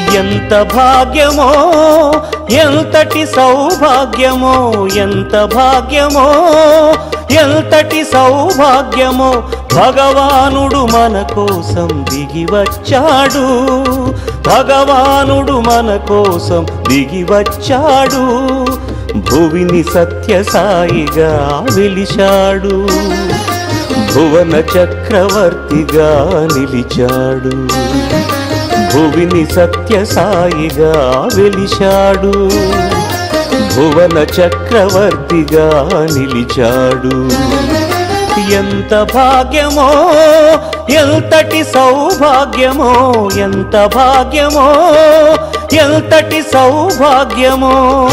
ఎంత భాగ్యమో ఎంతటి సౌభాగ్యమో ఎంత భాగ్యమో ఎంతటి సౌభాగ్యమో భగవానుడు మన కోసం దిగి వచ్చాడు భగవానుడు మన కోసం దిగి వచ్చాడు భువిని సత్యసాయిగా వెలిశాడు భువన చక్రవర్తిగా నిలిచాడు భువిని సత్యసాయిగా వెలిశాడు భువన చక్రవర్తిగా నిలిచాడు ఎంత భాగ్యమో ఎంతటి సౌభాగ్యమో ఎంత భాగ్యమో ఎంతటి సౌభాగ్యమో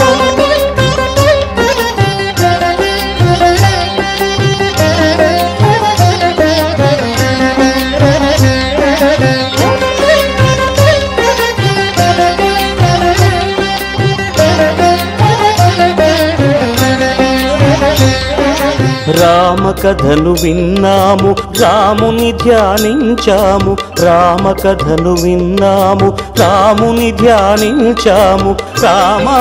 రామ కథను విన్నాము రాముని ధ్యానించాము రామ కథను విన్నాము రాముని ధ్యానించాము రామా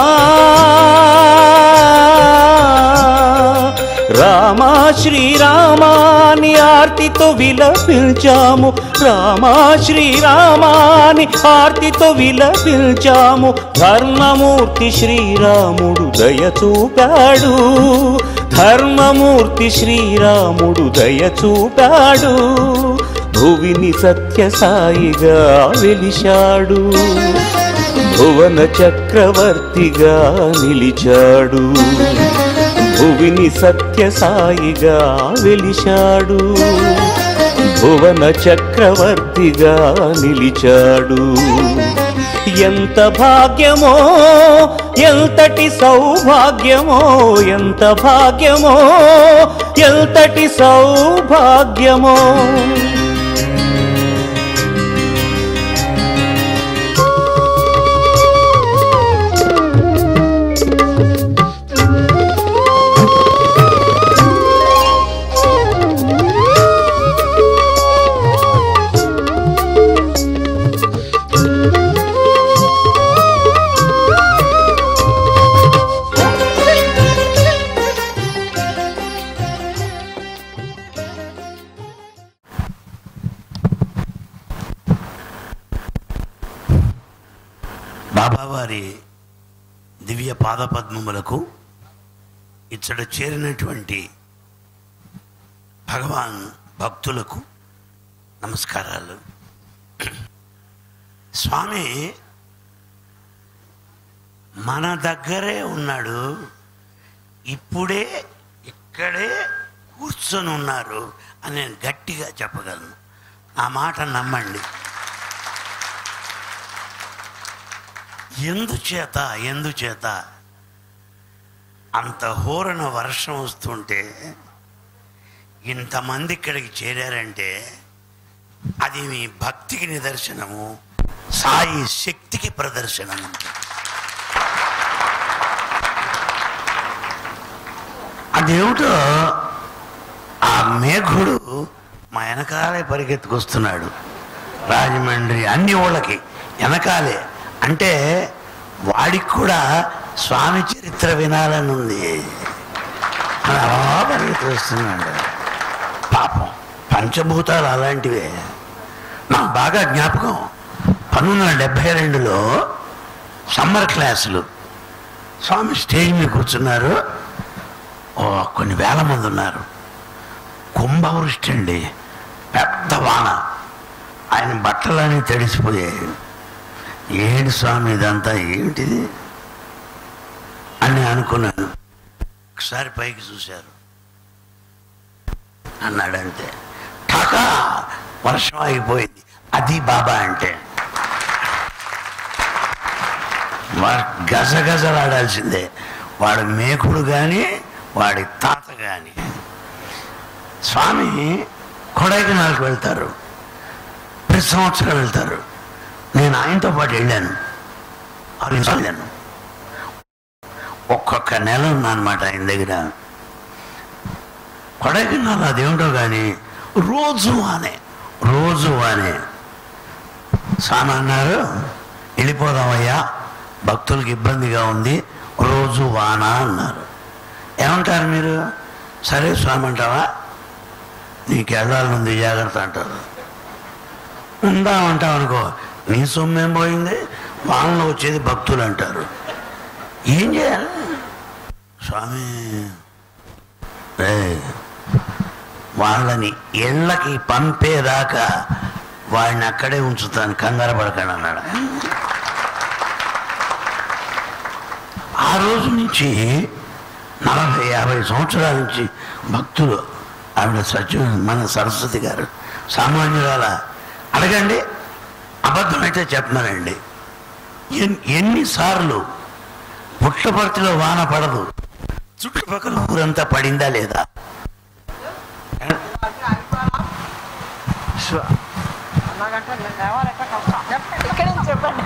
రామా శ్రీరామాని ఆర్తితో విలపించాము రామా శ్రీరామాని ఆర్తితో విలపించాము ధర్మమూర్తి శ్రీరాముడు దయ చూపాడు ధర్మమూర్తి శ్రీరాముడు దయ చూపాడు భువిని సత్యసాయిగా వెలిశాడు భువన చక్రవర్తిగా నిలిచాడు భువిని సత్యసాయిగా వెలిశాడు భువన చక్రవర్తిగా నిలిచాడు ఎంత భాగ్యమో ఎంతటి సౌభాగ్యమో ఎంత భాగ్యమో ఎంతటి సౌభాగ్యమో బాబావారి దివ్య పాదపద్మములకు ఇచ్చట చేరినటువంటి భగవాన్ భక్తులకు నమస్కారాలు స్వామి మన దగ్గరే ఉన్నాడు ఇప్పుడే ఇక్కడే కూర్చొని ఉన్నారు అని నేను గట్టిగా చెప్పగలను ఆ మాట నమ్మండి ఎందుచేత ఎందుచేత అంత హోరణ వర్షం వస్తుంటే ఇంతమంది ఇక్కడికి చేరారంటే అది మీ భక్తికి నిదర్శనము సాయి శక్తికి ప్రదర్శనము అదేమిటో ఆ మేఘుడు మా వెనకాలే పరిగెత్తుకొస్తున్నాడు రాజమండ్రి అన్ని ఊళ్ళకి వెనకాలే అంటే వాడికి కూడా స్వామి చరిత్ర వినాలని ఉంది అలా పరిగెత్తుకొస్తున్నాడు పాపం పంచభూతాలు అలాంటివే నాకు బాగా జ్ఞాపకం పంతొమ్మిది వందల డెబ్భై రెండులో సమ్మర్ క్లాసులు స్వామి స్టేజ్ మీద కూర్చున్నారు ఓ కొన్ని వేల మంది ఉన్నారు కుంభవృష్టి అండి పెద్ద వాన ఆయన బట్టలన్నీ తడిసిపోయాయి ఏంటి స్వామి ఇదంతా ఏమిటిది అని అనుకున్నాను ఒకసారి పైకి చూశారు అన్నాడంతే ఠకా వర్షం ఆగిపోయింది అది బాబా అంటే వా- గజగజలాడాల్సిందే వాడు మేకుడు కానీ వాడి తాత కానీ స్వామి కొడైకెనాల్కి వెళ్తారు ప్రతి సంవత్సరం వెళ్తారు నేను ఆయనతో పాటు వెళ్ళాను ఆరు నిమిషాలు వెళ్ళాను ఒక్కొక్క నెల ఉన్నా అనమాట ఆయన దగ్గర కొడైకెనాల్ అదేమిటో కానీ రోజు అనే రోజు అనే స్వామి అన్నారు వెళ్ళిపోదామయ్యా భక్తులకు ఇబ్బందిగా ఉంది రోజు వాన అన్నారు ఏమంటారు మీరు సరే స్వామి అంటావా నీకు వెళ్ళాలనుంది జాగ్రత్త అంటారు ఉందామంటావు అనుకో నీ సొమ్మేం పోయింది వాళ్ళలో వచ్చేది భక్తులు అంటారు ఏం చేయాలి స్వామి ఏయ్, వాళ్ళని ఇళ్ళకి పంపేదాకా వాడిని అక్కడే ఉంచుతాను కంగారు పడకండి అన్నాడు ఆ రోజు నుంచి నలభై యాభై సంవత్సరాల నుంచి భక్తులు ఆవిడ సత్యం మన సరస్వతి గారు సామాన్యురాల అడగండి అబద్ధమైతే చెప్పమనండి ఎన్- ఎన్నిసార్లు పుట్టపర్తిలో వాన పడదు చుట్టుపక్కల ఊరంతా పడిందా లేదా స్వ- ఇక్కడ నుంచి చెప్పండి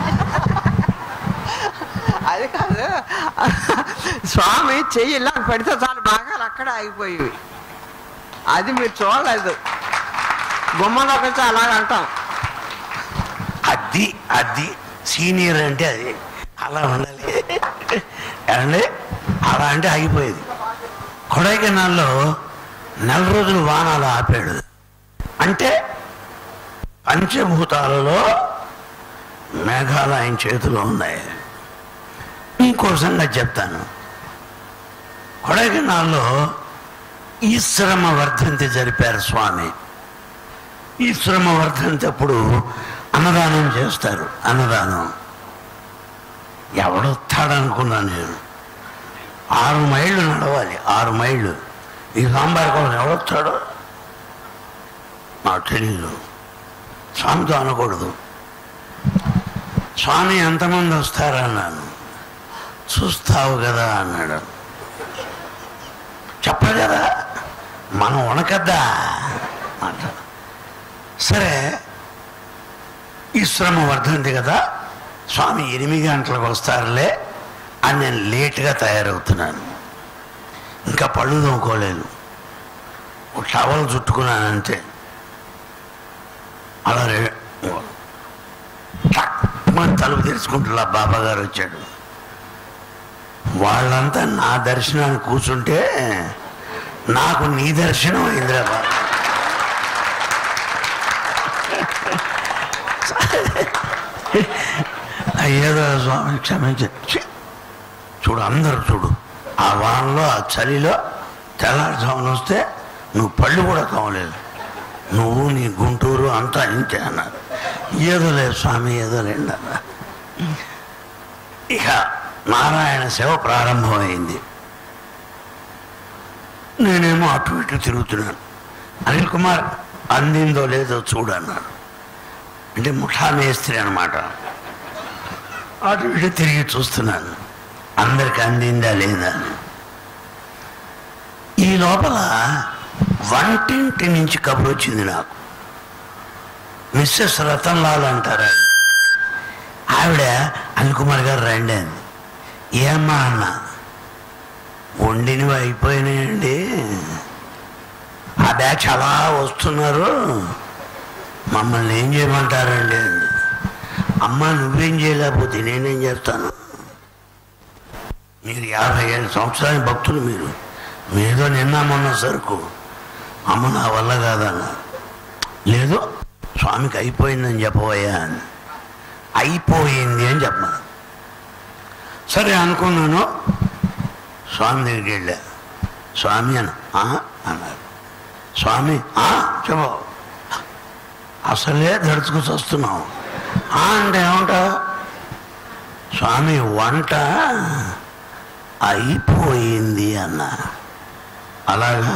అది కాదు స్వామి చెయ్యి ఇలా పెడితే చాలు బాగా అక్కడ ఆగిపోయేవి అది మీరు చూడలేదు గుమ్మలోకి వచ్చి అలాగ అంటాం అది అది సీనియర్ అంటే అది అలా ఉండాలి ఏమండి అలా అంటే ఆగిపోయేది కొడైకెనాల్లో నెల రోజులు వానాలు ఆపాడు అంటే పంచభూతాలలో మేఘాలు ఆయన చేతిలో ఉన్నాయి ఇంకో సంగతి చెప్తాను కొడైకెనాల్లో ఈశ్వరమ వర్ధంతి జరిపారు స్వామి ఈశ్వరమ వర్ధంతి అప్పుడు అన్నదానం చేస్తారు అన్నదానం ఎవడొస్తాడనుకున్నాను నేను ఆరు మైళ్ళు నడవాలి ఆరు మైళ్ళు ఈ సాంబార్ కోసం ఎవడొస్తాడో నాకు తెలియదు స్వామితో అనకూడదు స్వామి ఎంతమంది వస్తారా అన్నాను చూస్తావు కదా అన్నాడు చెప్పరు కదా మనం వణకద్దా మాట సరే ఈ శ్రమ వర్ధంతి కదా స్వామి ఎనిమిది గంటలకు వస్తారులే అని నేను లేట్గా తయారవుతున్నాను ఇంకా పళ్ళు తోముకోలేదు ఒక టవల్ చుట్టుకున్నాను అంతే అలా రే టక్మని తలుపు తెరుచుకుంటున్నా బాబా గారు వచ్చాడు వాళ్ళంతా నా దర్శనానికి కూర్చుంటే నాకు నీ దర్శనం అయిందిరా బాబా అయ్యేదో స్వామి క్షమించ ఛీ! చూడు అందరు చూడు ఆ వానలో ఆ చలిలో తెల్లారుజామున వస్తే నువ్వు పళ్ళు కూడా తోమలేదు నువ్వు నీ గుంటూరు అంతా ఇంతే అన్నారు ఏదో లేదు స్వామి ఏదో లేదు అన్నారు ఇక నారాయణ సేవ ప్రారంభమైంది నేనేమో అటు ఇటు తిరుగుతున్నాను అనిల్ కుమార్ అందిందో లేదో చూడన్నాడు అంటే ముఠా మేస్త్రి అనమాట అటు ఇటు తిరిగి చూస్తున్నాను అందరికి అందిందా లేదా అని ఈ లోపల వంటింటి నుంచి కబురు వచ్చింది నాకు మిస్సెస్ రతన్లాల్ అంటారా ఆవిడ అనిల్ కుమార్ గారు రండి అంది ఏమ్మా అన్న వండినవి అయిపోయినాయండి ఆ బ్యాచ్ అలా వస్తున్నారు మమ్మల్ని ఏం చేయమంటారండి అంది అమ్మ నువ్వేం చేయలేకపోతే నేనేం చేస్తాను మీరు యాభై ఏడు సంవత్సరాల భక్తులు మీరు మీదో నిన్న మొన్న సరుకు అమ్మ నా వల్ల కాదన్న లేదు స్వామికి అయిపోయిందని చెప్పబోయా అని అయిపోయింది అని చెప్పను సరే అనుకున్నాను స్వామి దగ్గరికి వెళ్ళా స్వామి అని "ఆ?" అన్నారు స్వామి "ఆ?" చెప్పు అసలే దడుచుకు వస్తున్నాం అంటే ఏమంటా స్వామి వంట అయిపోయింది అన్న అలాగా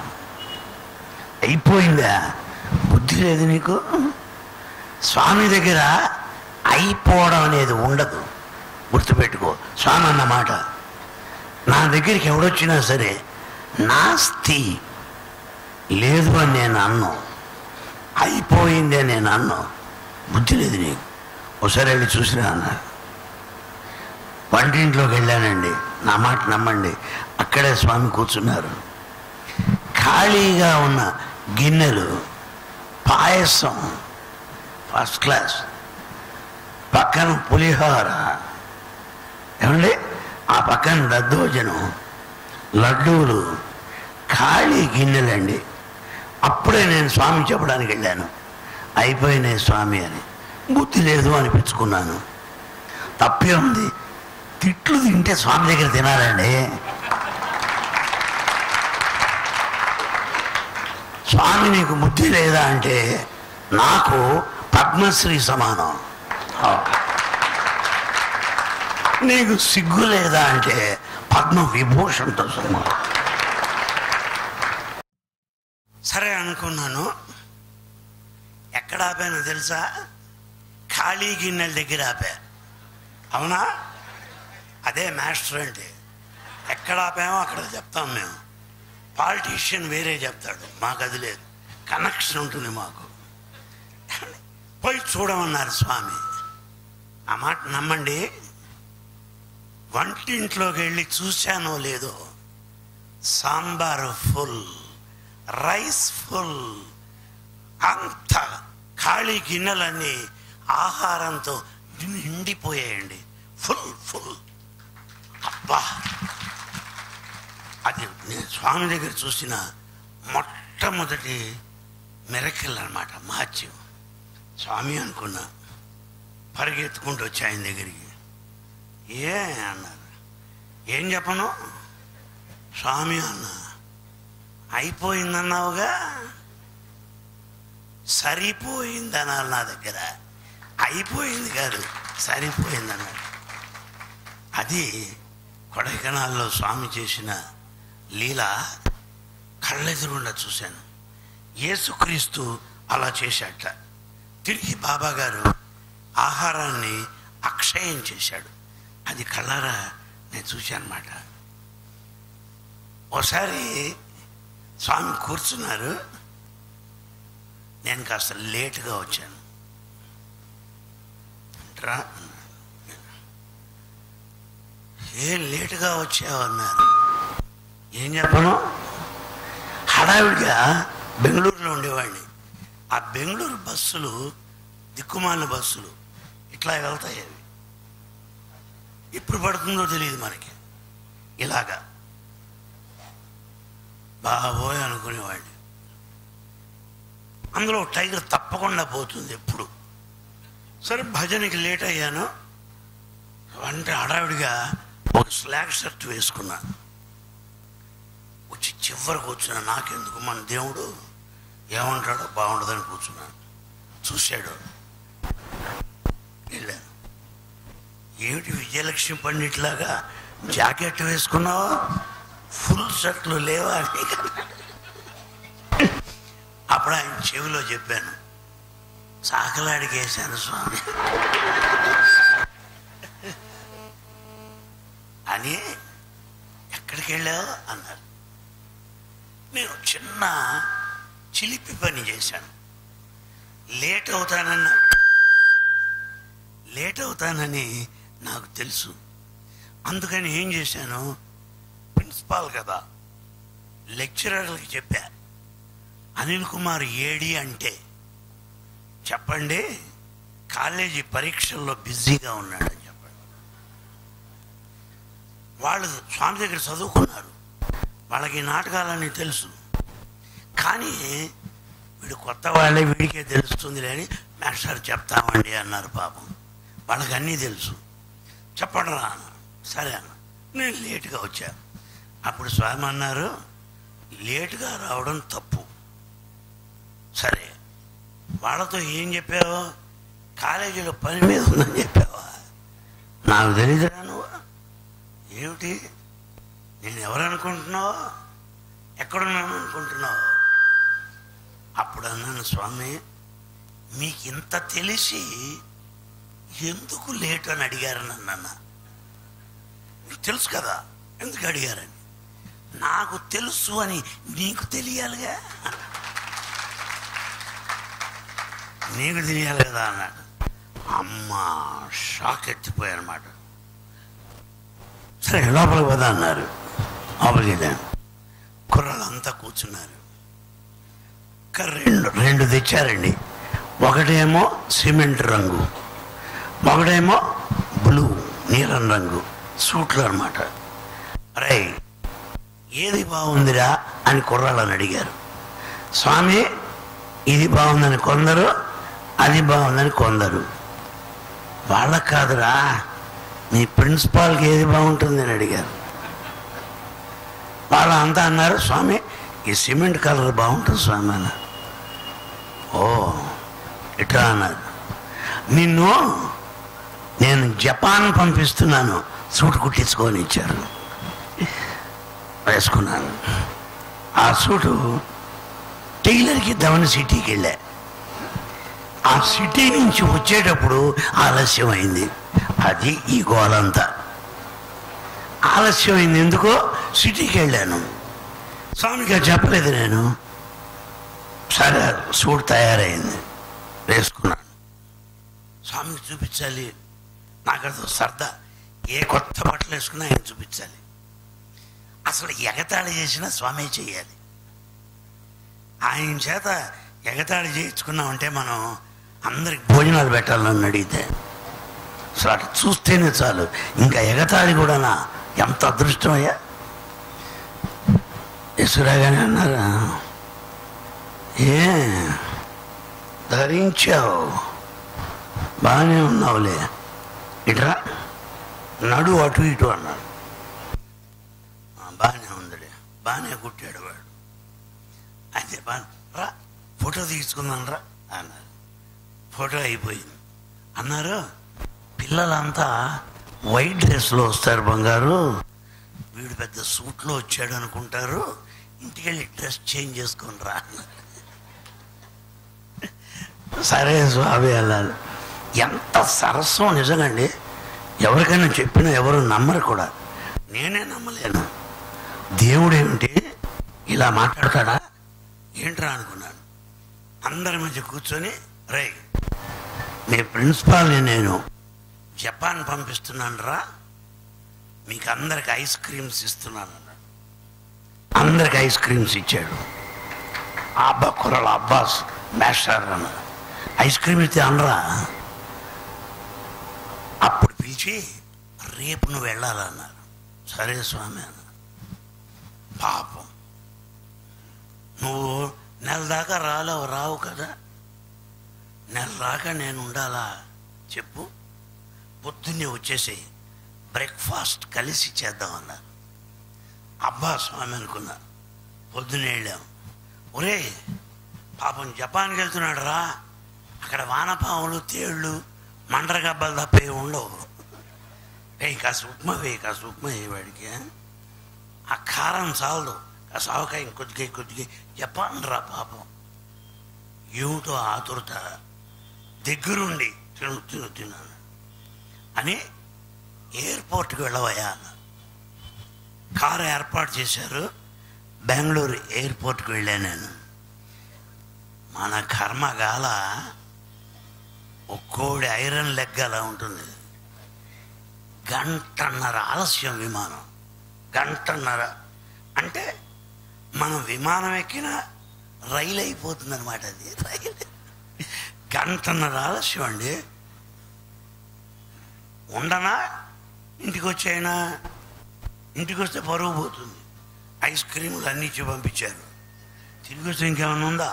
అయిపోయిందా బుద్ధి లేదు నీకు స్వామి దగ్గర అయిపోవడం అనేది ఉండదు గుర్తుపెట్టుకో స్వామి అన్నమాట నా దగ్గరికి ఎవడొచ్చినా సరే నాస్తి లేదు అని నేను అన్ను అయిపోయింది అని నేను అన్ను బుద్ధి లేదు నీకు ఒకసారి వెళ్ళి చూసిరా అన్నారు వంటింట్లోకి వెళ్ళానండి నా మాట నమ్మండి అక్కడే స్వామి కూర్చున్నారు ఖాళీగా ఉన్న గిన్నెలు పాయసం ఫస్ట్ క్లాస్ పక్క పక్కన పులిహోర ఏమండి ఆ పక్కన దద్దోజనం లడ్డూలు ఖాళీ గిన్నెలండి అప్పుడే నేను స్వామి చెప్పడానికి వెళ్ళాను అయిపోయినాయి స్వామి అని బుద్ధి లేదు అనిపించుకున్నాను తప్పే ఉంది తిట్లు తింటే స్వామి దగ్గర తినాలండి స్వామి నీకు బుద్ధి లేదా అంటే నాకు పద్మశ్రీ సమానం ఆ. నీకు సిగ్గు లేదా అంటే పద్మ విభూషణతో సమానం సరే అనుకున్నాను ఎక్కడ ఆపానో తెలుసా ఖాళీ గిన్నెల దగ్గర ఆపా అవునా అదే మాస్టర్ అంటే ఎక్కడ ఆపామో అక్కడ చెప్తాం మేము పాలిటీషియన్ వేరే చెప్తాడు మాకు అది లేదు కనెక్షన్ ఉంటుంది మాకు పోయి చూడమన్నారు స్వామి ఆ మాట నమ్మండి వంటింట్లోకి వెళ్ళి చూశానో లేదో సాంబారు ఫుల్ రైస్ ఫుల్ అంత ఖాళీ గిన్నెలన్నీ ఆహారంతో నిండిపోయాయండి ఫుల్ ఫుల్ అబ్బా అది నేను స్వామి దగ్గర చూసిన మొట్టమొదటి మెరకిల్ అనమాట మహత్యం స్వామి అనుకున్నా పరిగెత్తుకుంటూ వచ్చి ఆయన దగ్గరికి ఏ అన్నారు ఏం చెప్పను స్వామి అన్నా అయిపోయిందన్నావుగా సరిపోయిందన్నారు నా దగ్గర అయిపోయింది కాదు సరిపోయిందన్నారు అది కొడైకెనాల్లో స్వామి చేసిన లీల కళ్ళెదురుండా చూశాను యేసుక్రీస్తు అలా చేశాట తిరిగి బాబా గారు ఆహారాన్ని అక్షయం చేశాడు అది కళ్ళారా నేను చూశాను అనమాట ఒకసారి స్వామి కూర్చున్నారు నేను కాస్త లేటుగా వచ్చాను రా అన్నారు. ఏం లేటుగా వచ్చావు అన్నారు ఏం చెప్పను హడావిడిగా బెంగళూరులో ఉండేవాడిని ఆ బెంగళూరు బస్సులు దిక్కుమాలిన బస్సులు ఇట్లా వెళ్తాయి అవి ఎప్పుడు పడుతుందో తెలియదు మనకి ఇలాగా బాబోయ్ అనుకునేవాడిని అందులో టైగర్ తప్పకుండా పోతుంది ఎప్పుడు సరే భజనకి లేట్ అయ్యాను అంటే హడావిడిగా ఒక స్లాగ్ షర్ట్ వేసుకున్నాను వచ్చి చివరికి వచ్చిన నాకెందుకు మన దేవుడు ఏమంటాడో బాగుండదని కూర్చున్నాను చూశాడు వెళ్ళాను ఏమిటి విజయలక్ష్మి పండిట్లాగా జాకెట్ వేసుకున్నావా ఫుల్ షర్ట్లు లేవా అని అప్పుడు ఆయన చెవిలో చెప్పాను సాకలాడికి వేశాను స్వామి అని ఎక్కడికి వెళ్ళావు అన్నారు నేను చిన్న చిలిపి పని చేశాను లేట్ అవుతానన్న లేట్ అవుతానని నాకు తెలుసు అందుకని ఏం చేశాను ప్రిన్సిపాల్ కదా లెక్చరర్లకి చెప్పా అనిల్ కుమార్ ఏడి అంటే చెప్పండి కాలేజీ పరీక్షల్లో బిజీగా ఉన్నాడని చెప్పండి వాళ్ళు స్వామి దగ్గర చదువుకున్నారు వాళ్ళకి ఈ నాటకాలన్నీ తెలుసు కానీ వీడు కొత్త వాళ్ళే వీడికే తెలుస్తుంది అని మాస్టర్ చెప్తామండి అన్నారు పాపం వాళ్ళకి అన్నీ తెలుసు చెప్పండి రా అన్నారు. సరే అన్న నేను లేటుగా వచ్చా అప్పుడు స్వామి అన్నారు లేటుగా రావడం తప్పు సరే వాళ్ళతో ఏం చెప్పావు కాలేజీలో పని మీద ఉందని చెప్పావా నాకు తెలియదురా నువ్వు ఏమిటి నేను ఎవరు అనుకుంటున్నావు ఎక్కడున్నాను అనుకుంటున్నావు అప్పుడు అన్నాను స్వామి మీకు ఇంత తెలిసి ఎందుకు లేట్ అని అడిగారు నన్ను అన్న మీకు తెలుసు కదా ఎందుకు అడిగారని నాకు తెలుసు అని నీకు తెలియాలిగా నీకు తెలియాలి కదా అన్నాడు అమ్మ షాక్ ఎత్తిపోయానమాట సరే లోపలికి పోదా అన్నారు లోపలికి వెళ్ళాను కుర్రాళ్ళంతా కూర్చున్నారు ఇంకా రెండు రెండు తెచ్చారండి ఒకటేమో సిమెంట్ రంగు ఒకడేమో బ్లూ నీలం రంగు సూట్లు అనమాట అరే ఏది బాగుందిరా అని కుర్రాళ్ళని అడిగారు స్వామి ఇది బాగుందని కొందరు అది బాగుందని కొందరు వాళ్ళకు కాదురా మీ ప్రిన్సిపాల్కి ఏది బాగుంటుంది అని అడిగారు వాళ్ళు అంతా అన్నారు స్వామి ఈ సిమెంట్ కలర్ బాగుంటుంది స్వామి అన్నారు ఓ ఇట్లా అన్నారు నిన్ను నేను జపాన్ పంపిస్తున్నాను సూట్ కుట్టించుకొని ఇచ్చారు వేసుకున్నాను ఆ సూటు టైలర్కి దమన్ సిటీకి వెళ్ళా ఆ సిటీ నుంచి వచ్చేటప్పుడు ఆలస్యం అయింది అది ఈ గోలంతా ఆలస్యమైంది ఎందుకో సిటీకి వెళ్ళాను స్వామిగా చెప్పలేదు నేను సరే సూట్ తయారైంది వేసుకున్నాను స్వామికి చూపించాలి నాకు అది సరదా ఏ కొత్త బట్టలు వేసుకున్నా ఆయన చూపించాలి అసలు ఎగతాళి చేసినా స్వామి చేయాలి ఆయన చేత ఎగతాళి చేయించుకున్నామంటే మనం అందరికి భోజనాలు పెట్టాలని అడిగితే అసలు అటు చూస్తేనే చాలు ఇంకా ఎగతాళి కూడానా ఎంత అదృష్టమయ్యా యశురాగానే అన్నారా ఏ ధరించావు బాగానే ఉన్నావులే ఇట్రా నడు అటు ఇటు అన్నాడు "ఆ, బాగానే ఉందిలే బాగానే కుట్టాడు వాడు అయితే బా రా ఫోటో తీసుకుందాం రా అన్నారు ఫోటో అయిపోయింది అన్నారు పిల్లలంతా వైట్ డ్రెస్లో వస్తారు బంగారు వీడు పెద్ద సూట్లో వచ్చాడు అనుకుంటారు ఇంటికి వెళ్ళి డ్రెస్ చేంజ్ చేసుకొని రా అన్నారు. సరే స్వామి వెళ్ళాలి ఎంత సరస్వం నిజంగండి ఎవరికైనా చెప్పినా ఎవరు నమ్మరు కూడా నేనే నమ్మలేను దేవుడు ఏమిటి ఇలా మాట్లాడతాడా ఏంట్రా అనుకున్నాను అందరి మధ్య కూర్చొని రై మీ ప్రిన్సిపాల్ని నేను జపాన్ పంపిస్తున్నాను రా మీకు అందరికి ఐస్ క్రీమ్స్ ఇస్తున్నాను అన్నాడు అందరికి ఐస్ క్రీమ్స్ ఇచ్చాడు ఆ అబ్బా కుర్రలు అబ్బాస్ మాస్టర్ అన్న ఐస్ క్రీమ్ ఇస్తే అనరా అప్పుడు పిలిచి రేపు నువ్వు వెళ్ళాలన్నారు సరే స్వామి అన్న పాపం నువ్వు నెల దాకా రాలేవు రావు కదా నెల రాక నేను ఉండాలా చెప్పు పొద్దున్నే వచ్చేసేయి బ్రేక్ఫాస్ట్ కలిసి చేద్దామన్నారు అబ్బా స్వామి అనుకున్నా పొద్దున్నే వెళ్ళాం ఒరే పాపం జపాన్కి వెళ్తున్నాడు రా అక్కడ వానపాములు తేళ్ళు మండరగబ్బలు తప్ప ఏమి ఉండవు వేయి కాస్త ఉప్మా వేయి కాస్త ఉప్మా వేయి వాడికి ఆ కారం చాలదు కాస్త ఆవకాయ ఇంకొద్దిగా కొద్దిగా జపాన్ రా పాపం ఏమిటో ఆతురత దగ్గరుండి తిను తిను తిన్నాను అని ఎయిర్పోర్ట్కి వెళ్ళవయ్యా అన్న కారు ఏర్పాటు చేశారు బెంగళూరు ఎయిర్పోర్ట్కి వెళ్ళాను నేను మన కర్మగాల ఒక్కోడి ఐరన్ లెగ్ అలా ఉంటుంది గంటన్నర ఆలస్యం విమానం గంటన్నర అంటే మనం విమానం ఎక్కిన రైలు అయిపోతుంది అనమాట అది రైలు గంటన్నర ఆలస్యం అండి ఉండనా ఇంటికి వచ్చాయినా ఇంటికి వస్తే పరువు పోతుంది ఐస్ క్రీములు అన్నీ ఇచ్చి పంపించారు తిరిగి వస్తే ఇంకేమైనా ఉందా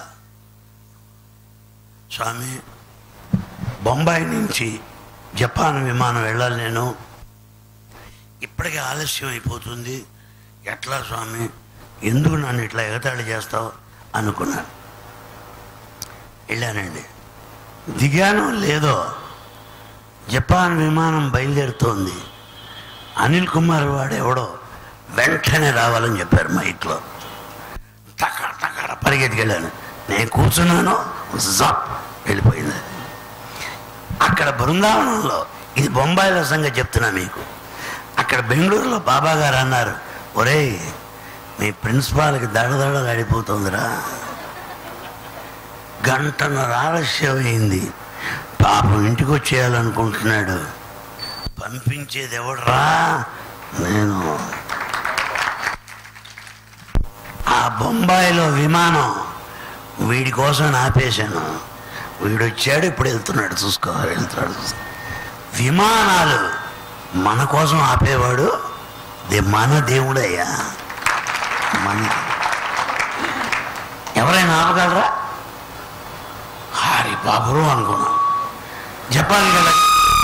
స్వామి బొంబాయి నుంచి జపాన్ విమానం వెళ్ళాలి నేను ఇప్పటికే ఆలస్యం అయిపోతుంది ఎట్లా స్వామి ఎందుకు నన్ను ఇట్లా ఎగతాళి చేస్తావు అనుకున్నాను వెళ్ళానండి దిగానో లేదో జపాన్ విమానం బయలుదేరుతోంది అనిల్ కుమార్ వాడు ఎవడో వెంటనే రావాలని చెప్పారు మైక్లో టకర టకర పరిగెత్తికెళ్ళాను నేను కూర్చున్నాను జప్ వెళ్ళిపోయింది అక్కడ బృందావనంలో ఇది బొంబాయిలో సంగతి చెప్తున్నా మీకు అక్కడ బెంగళూరులో బాబా గారు అన్నారు ఒరేయ్ మీ ప్రిన్సిపాల్కి దడదడలు ఆడిపోతుందిరా గంటన్నర ఆలస్యం అయింది పాపం ఇంటికి వచ్చేయాలనుకుంటున్నాడు పంపించేది ఎవడరా నేను ఆ బొంబాయిలో విమానం వీడి కోసం ఆపేశాను వీడు వచ్చాడు ఇప్పుడు వెళ్తున్నాడు చూసుకో వెళ్తున్నాడు చూసుకో విమానాలు మన కోసం ఆపేవాడు దే మన దేవుడయ్యా మన ఎవరైనా ఆపగలరా హారి బాబురు అనుకున్నాం జపాన్కి వెళ్ళ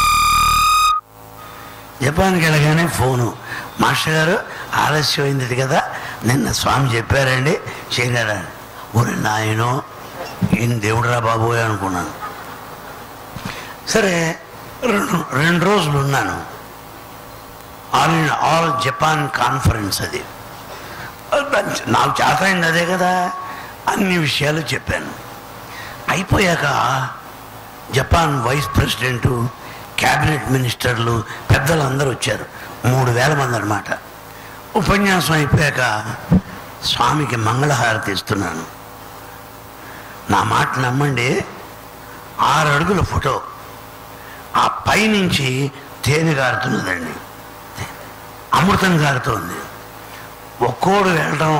జపాన్కి వెళ్ళగానే ఫోను మాస్టర్ గారు ఆలస్యమైంది కదా నిన్న స్వామి చెప్పారండి చేయలేరా ఊరి నాయనో ఈయన దేవుడురా బాబోయ్ అనుకున్నాను సరే రెండు రెండు రోజులు ఉన్నాను all in all Japan conference అది నాకు చేతైంది అదే కదా అన్ని విషయాలు చెప్పాను అయిపోయాక జపాన్ వైస్ ప్రెసిడెంటు క్యాబినెట్ మినిస్టర్లు పెద్దలు అందరూ వచ్చారు మూడు వేల మంది అనమాట ఉపన్యాసం అయిపోయాక స్వామికి మంగళహారతి ఇస్తున్నాను నా మాట నమ్మండి ఆరు అడుగుల ఫోటో ఆ పైనుంచి తేనె గారుతున్నదండి అమృతం గారుతోంది ఒక్కోడు వెళ్ళడం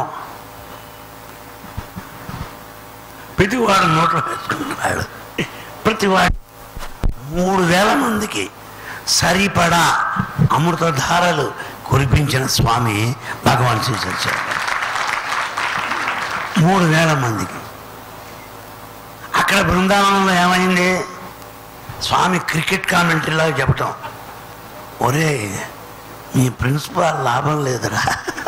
ప్రతివాడు నోట్లో వేసుకుంటున్నాడు ప్రతివాడు మూడు వేల మందికి సరిపడా అమృతధారలు కురిపించిన స్వామి భగవాన్ శ్రీ సత్యానంద. మూడు వేల మందికి అక్కడ బృందావనంలో ఏమైంది స్వామి క్రికెట్ కామెంటరీలా చెప్పటం ఒరే మీ ప్రిన్సిపాల్ లాభం లేదురా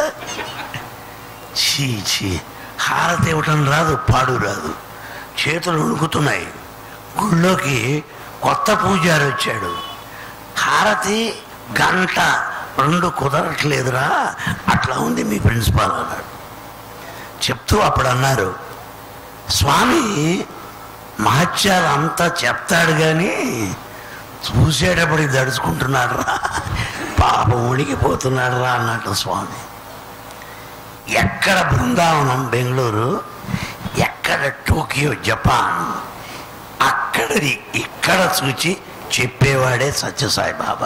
చీ చీ హారతి ఇవ్వటం రాదు పాడు రాదు చేతులు ఉణుకుతున్నాయి గుళ్ళోకి కొత్త పూజారి వచ్చాడు హారతి గంట రెండు కుదరట్లేదురా అట్లా ఉంది మీ ప్రిన్సిపాల్ అన్నాడు చెప్తూ అప్పుడు అన్నారు స్వామి మహత్యాలు అంతా చెప్తాడు కానీ చూసేటప్పటికి దడుచుకుంటున్నాడు రా పాపం ఉణికిపోతున్నాడు రా అన్నట్టు స్వామి ఎక్కడ బృందావనం బెంగళూరు ఎక్కడ టోకియో జపాన్ అక్కడది ఇక్కడ చూచి చెప్పేవాడే సత్యసాయి బాబా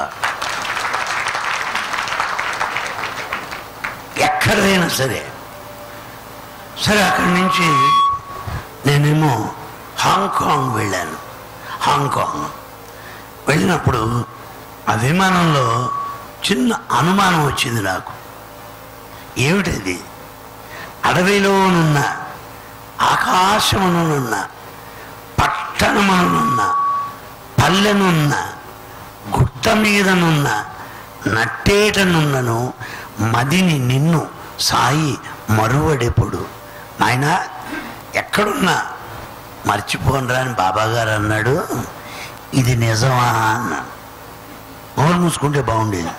ఎక్కడైనా సరే సరే అక్కడి నుంచి నేనేమో హాంకాంగ్ వెళ్ళాను హాంకాంగ్ వెళ్ళినప్పుడు ఆ విమానంలో చిన్న అనుమానం వచ్చింది నాకు ఏమిటది అడవిలోనున్న ఆకాశమునున్న పట్టణమునున్న పల్లెనున్న గుట్ట మీదనున్న నట్టేటనున్నను మదిని నిన్ను సాయి మరువడెప్పుడు నాయనా ఎక్కడున్నా మర్చిపోనరా అని బాబాగారు అన్నాడు ఇది నిజమా అన్నాడు నోరు మూసుకుంటే బాగుండేది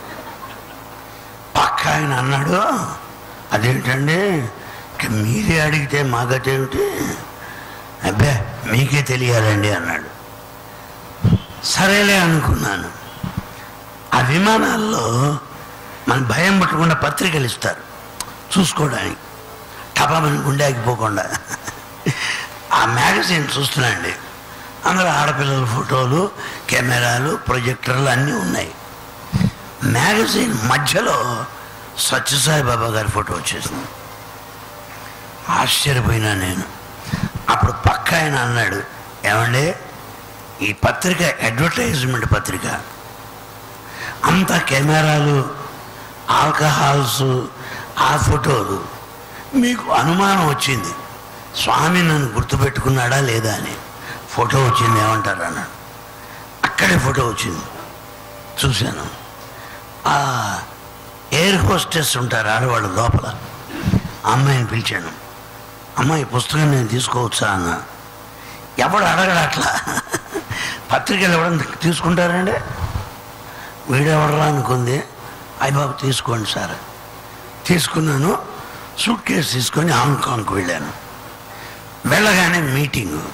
పక్క ఆయన అన్నాడు అదేంటండి ఇక మీరే అడిగితే మాకటేమిటి అబ్బే మీకే తెలియాలండి అన్నాడు సరేలే అనుకున్నాను ఆ విమానాల్లో మన భయం పట్టకుండా పత్రికలు ఇస్తారు చూసుకోవడానికి టపామని గుండె ఆగిపోకుండా ఆ మ్యాగజైన్ చూస్తున్నాండి అందులో ఆడపిల్లల ఫోటోలు కెమెరాలు ప్రొజెక్టర్లు అన్నీ ఉన్నాయి మ్యాగజైన్ మధ్యలో సత్యసాయి బాబా గారి ఫోటో వచ్చేసింది ఆశ్చర్యపోయినా నేను అప్పుడు పక్క ఆయన అన్నాడు ఏమండి ఈ పత్రిక అడ్వర్టైజ్మెంట్ పత్రిక అంతా కెమెరాలు ఆల్కహాల్స్ ఆ ఫోటోలు మీకు అనుమానం వచ్చింది స్వామి నన్ను గుర్తుపెట్టుకున్నాడా లేదా అని ఫోటో వచ్చింది ఏమంటారు అన్నాడు అక్కడే ఫోటో వచ్చింది చూశాను ఆ ఎయిర్ హోస్టెస్ ఉంటారు ఆడవాళ్ళు లోపల ఆ అమ్మాయిని పిలిచాను అమ్మాయి పుస్తకం నేను తీసుకోవచ్చా అన్న ఎవడు అడగడు అట్లా పత్రికలు ఎవడన్నా తీసుకుంటారండి వీడెవడరా అనుకుంది అయ్య బాబు తీసుకోండి సార్ తీసుకున్నాను సూట్ కేసు తీసుకొని హాంకాంగ్కి వెళ్ళాను వెళ్ళగానే మీటింగు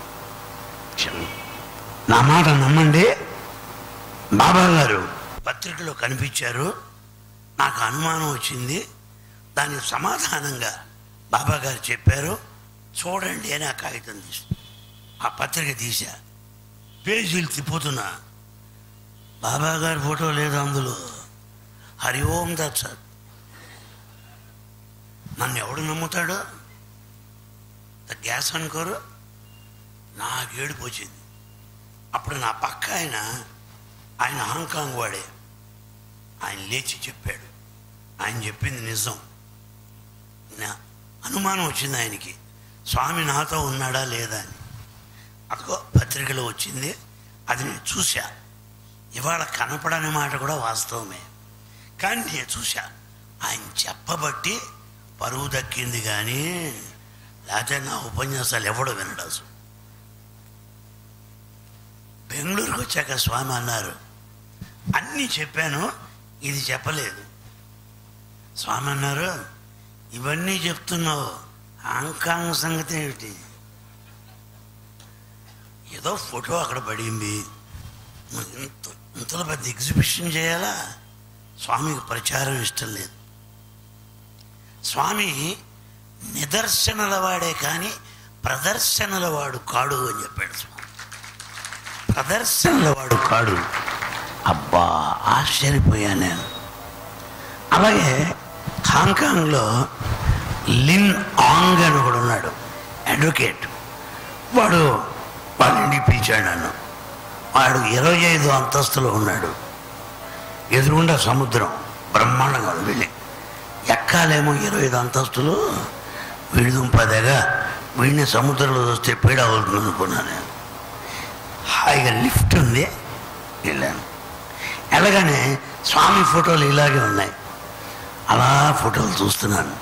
నా మాట నమ్మండి బాబా గారు పత్రికలో కనిపించారు నాకు అనుమానం వచ్చింది దానికి సమాధానంగా బాబా గారు చెప్పారు చూడండి అని ఆ కాగితం తీసి ఆ పత్రిక తీసా పేజీలు తిప్పుతున్నా బాబా గారి ఫోటో లేదు అందులో హరి ఓం దత్సత్ నన్ను ఎవడు నమ్ముతాడు ద గ్యాస్ అనుకోరు నాకు ఏడుపు వచ్చింది అప్పుడు నా పక్క ఆయన ఆయన హాంకాంగ్ వాడే ఆయన లేచి చెప్పాడు ఆయన చెప్పింది నిజం నా అనుమానం వచ్చింది ఆయనకి స్వామి నాతో ఉన్నాడా లేదా అని అదిగో పత్రికలో వచ్చింది అది నేను చూశా ఇవాళ కనపడని మాట కూడా వాస్తవమే కానీ నేను చూశా ఆయన చెప్పబట్టి పరువు దక్కింది కానీ లేకపోతే నా ఉపన్యాసాలు ఎవడో వినడు అసలు బెంగళూరుకు వచ్చాక స్వామి అన్నారు అన్నీ చెప్పాను ఇది చెప్పలేదు స్వామి అన్నారు ఇవన్నీ చెప్తున్నావు హాంకాంగ్ సంగతి ఏమిటి ఏదో ఫోటో అక్కడ పడింది మరి ఇంత ఇంతలో పెద్ద ఎగ్జిబిషన్ చేయాలా స్వామికి ప్రచారం ఇష్టం లేదు స్వామి నిదర్శనల వాడే కానీ ప్రదర్శనల వాడు కాడు అని చెప్పాడు స్వామి ప్రదర్శనల వాడు కాడు అబ్బా ఆశ్చర్యపోయాను నేను అలాగే హాంకాంగ్లో లిన్ ఆంగ్ అని ఒకడు ఉన్నాడు అడ్వకేట్ వాడు వాళ్ళ ఇంటికి పిలిచాడు నన్ను వాడు ఇరవై ఐదు అంతస్తులో ఉన్నాడు ఎదురుగుండా సముద్రం బ్రహ్మాండంగా ఉంది వెళ్ళి ఎక్కాలేమో ఇరవై ఐదు అంతస్తులు విడిదుంపదేగా వీడిని సముద్రంలో చూస్తే పీడ అవుతుంది అనుకున్నాను నేను హాయిగా లిఫ్ట్ ఉంది వెళ్ళాను వెళ్ళగానే స్వామి ఫోటోలు ఇలాగే ఉన్నాయి అలా ఫోటోలు చూస్తున్నాను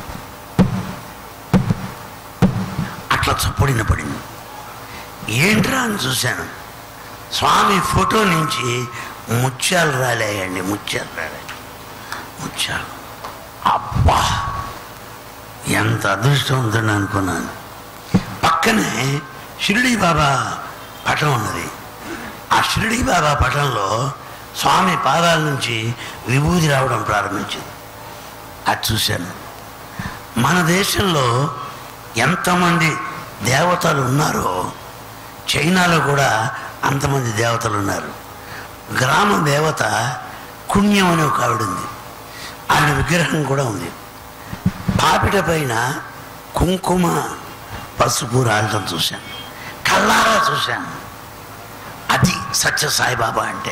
అట్లా చప్పుడిన పడింది ఏంట్రా అని చూశాను స్వామి ఫోటో నుంచి ముత్యాలు రాలేయండి ముత్యాలు రాలే ముత్యాలు అబ్బా ఎంత అదృష్టవంతుడు అనుకున్నాను పక్కనే షిరిడి బాబా పటం ఉన్నది ఆ షిరిడి బాబా పటంలో స్వామి పాదాల నుంచి విభూతి రావడం ప్రారంభించింది అది చూశాను మన దేశంలో ఎంతమంది దేవతలు ఉన్నారో చైనాలో కూడా అంతమంది దేవతలు ఉన్నారు గ్రామ దేవత కుణ్యం అనే ఒక ఆవిడ ఉంది ఆయన విగ్రహం కూడా ఉంది పాపిట పైన కుంకుమ పసుపు రాయటం చూశాను కళ్ళారా చూశాను అది సత్య సాయిబాబా అంటే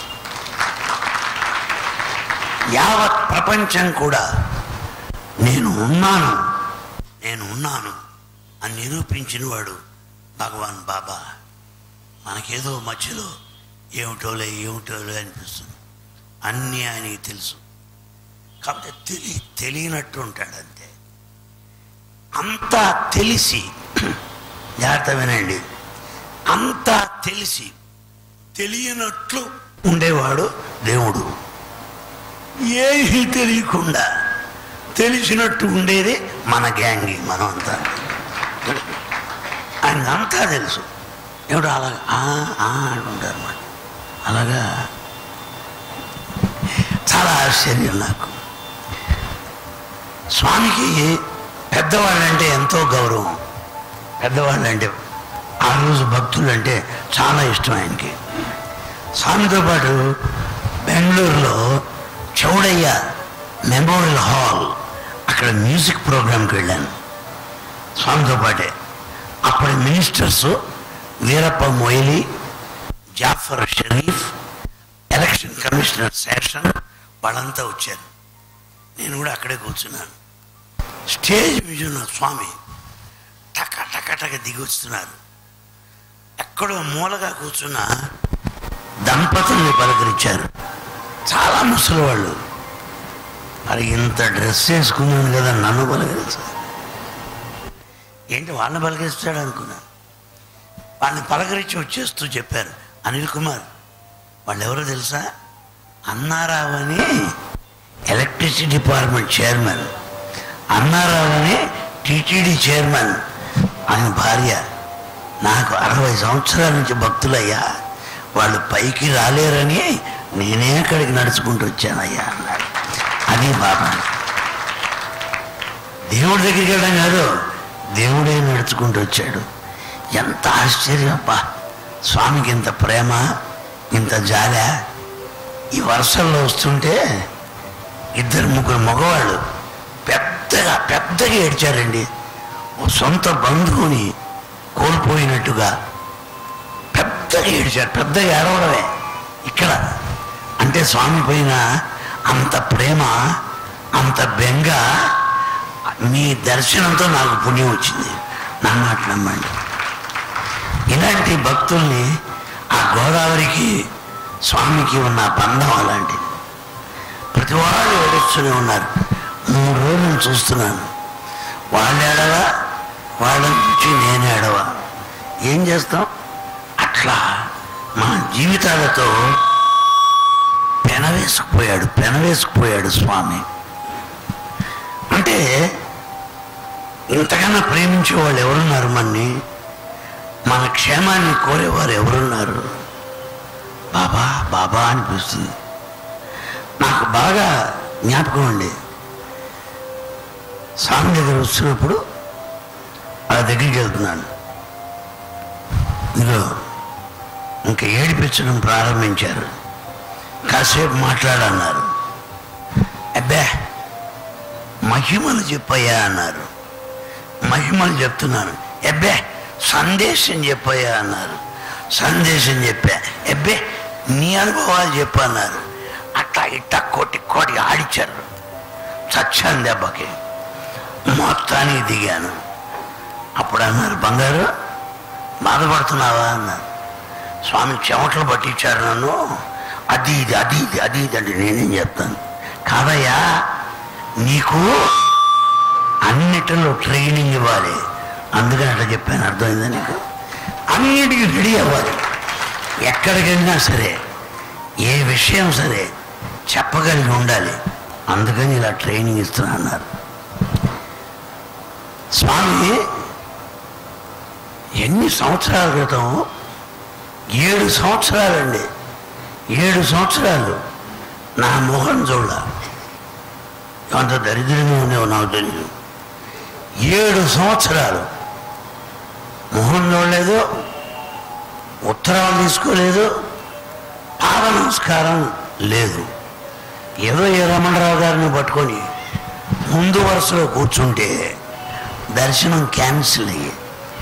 యావత్ ప్రపంచం కూడా నేను ఉన్నాను నేను ఉన్నాను అని నిరూపించిన వాడు భగవాన్ బాబా మనకేదో మధ్యలో ఏమిటోలే ఏమిటోలే అనిపిస్తుంది అన్నీ ఆయనకి తెలుసు కాకపోతే తెలి తెలియనట్టు ఉంటాడు అంతే అంతా తెలిసి జాగ్రత్త వినండి అంతా తెలిసి తెలియనట్లు ఉండేవాడు దేవుడు ఏమీ తెలియకుండా తెలిసినట్టు ఉండేది మన గ్యాంగి మనం అంతా ఆయన అంతా తెలుసు ఎవడు అలాగా "ఆ, ఆ" అంటుంటారు అన్నమాట అలాగా చాలా ఆశ్చర్యం నాకు స్వామికి పెద్దవాళ్ళంటే ఎంతో గౌరవం పెద్దవాళ్ళంటే ఆ రోజు భక్తులు అంటే చాలా ఇష్టం ఆయనకి స్వామితో పాటు బెంగళూరులో చౌడయ్య మెమోరియల్ హాల్ అక్కడ మ్యూజిక్ ప్రోగ్రామ్కి వెళ్ళాను స్వామితో పాటే అప్పటి ministers Veerappa Moily Jaffer Sharief election commissioner Seshan వాళ్ళంతా వచ్చారు నేను కూడా అక్కడే కూర్చున్నాను స్టేజ్ మీద ఉన్న స్వామి టక టక టక దిగి వస్తున్నారు ఎక్కడో మూలగా కూర్చున్న దంపతుల్ని పలకరించారు చాలా ముసలి వాళ్ళు మరి ఇంత డ్రెస్ వేసుకున్నాను కదా నన్ను పలకరించారు ఏంటి వాళ్ళని పలకరిస్తాడు అనుకున్నా వాళ్ళని పలకరించి వచ్చేస్తూ చెప్పారు అనిల్ కుమార్ వాళ్ళు ఎవరో తెలుసా అన్నారావు అని ఎలక్ట్రిసిటీ డిపార్ట్మెంట్ చైర్మన్ అన్నారావు అని టీటీడీ చైర్మన్ ఆయన భార్య నాకు అరవై సంవత్సరాల నుంచి భక్తులయ్యా వాళ్ళు పైకి రాలేరని నేనే అక్కడికి నడుచుకుంటూ వచ్చానయ్యా అన్నాడు అది బాబా దేవుడి దగ్గరికి వెళ్ళడం కాదు దేవుడే నడుచుకుంటూ వచ్చాడు ఎంత ఆశ్చర్యం అబ్బా స్వామికి ఇంత ప్రేమ ఇంత జాల ఈ వర్షంలో వస్తుంటే ఇద్దరు ముగ్గురు మగవాళ్ళు పెద్దగా పెద్దగా ఏడ్చారండి ఓ సొంత బంధువుని కోల్పోయినట్టుగా పెద్దగా ఏడ్చారు పెద్దగా ఏడవడమే ఇక్కడ అంటే స్వామి పైన అంత ప్రేమ అంత బెంగ మీ దర్శనంతో నాకు పుణ్యం వచ్చింది నా మాట నమ్మండి ఇలాంటి భక్తుల్ని ఆ గోదావరికి స్వామికి ఉన్న బంధం అలాంటిది ప్రతి వాళ్ళు ఏడుస్తూనే ఉన్నారు మూడు రోజులు నేను చూస్తున్నాను వాళ్ళు ఏడవా వాళ్ళ నుంచి నేను ఏడవా ఏం చేస్తాం అట్లా మన జీవితాలతో పెనవేసుకుపోయాడు పెనవేసుకుపోయాడు స్వామి అంటే ఇంతకన్నా ప్రేమించే వాళ్ళు ఎవరున్నారు మన్ని మన క్షేమాన్ని కోరేవారు ఎవరున్నారు బాబా బాబా అనిపిస్తుంది నాకు బాగా జ్ఞాపకం అండి స్వామి దగ్గర వస్తున్నప్పుడు ఆ దగ్గరికి వెళ్తున్నాను ఇదిగో ఇంకా ఏడిపించడం ప్రారంభించారు కాసేపు మాట్లాడన్నారు అబ్బే మహిమలు చెప్పయ్యా అన్నారు మహిమలు చెప్తున్నాను ఎబ్బే సందేశం చెప్పయ్యా అన్నారు సందేశం చెప్పా ఎబ్బే నీ అనుభవాలు చెప్పన్నారు అట్లా ఇట్లా కొట్టి కొట్టి ఆడిచ్చారు చచ్చాను దెబ్బకి మొత్తానికి దిగాను అప్పుడు అన్నారు బంగారు బాధపడుతున్నావా అన్నారు స్వామి చెమటలు పట్టించారు నన్ను అది ఇది అది ఇది అది ఇది అంటే నేనేం చెప్తాను కాదయ్యా నీకు అన్నిటిలో ట్రైనింగ్ ఇవ్వాలి అందుకని అట్లా చెప్పాను అర్థమైందా నీకు అన్నిటికీ రెడీ అవ్వాలి ఎక్కడికి వెళ్ళినా సరే ఏ విషయం సరే చెప్పగలిగి ఉండాలి అందుకని ఇలా ట్రైనింగ్ ఇస్తున్నా అన్నారు స్వామి ఎన్ని సంవత్సరాల క్రితం ఏడు సంవత్సరాలండి ఏడు సంవత్సరాలు నా మొహం చూడ అంత దరిద్రంగా ఉండేవో నాకు తెలియదు ఏడు సంవత్సరాలు మొహం చూడలేదు ఉత్తరాలు తీసుకోలేదు పాద నమస్కారం లేదు ఏదో ఏ రమణరావు గారిని పట్టుకొని ముందు వరుసలో కూర్చుంటే దర్శనం క్యాన్సిల్ అయ్యి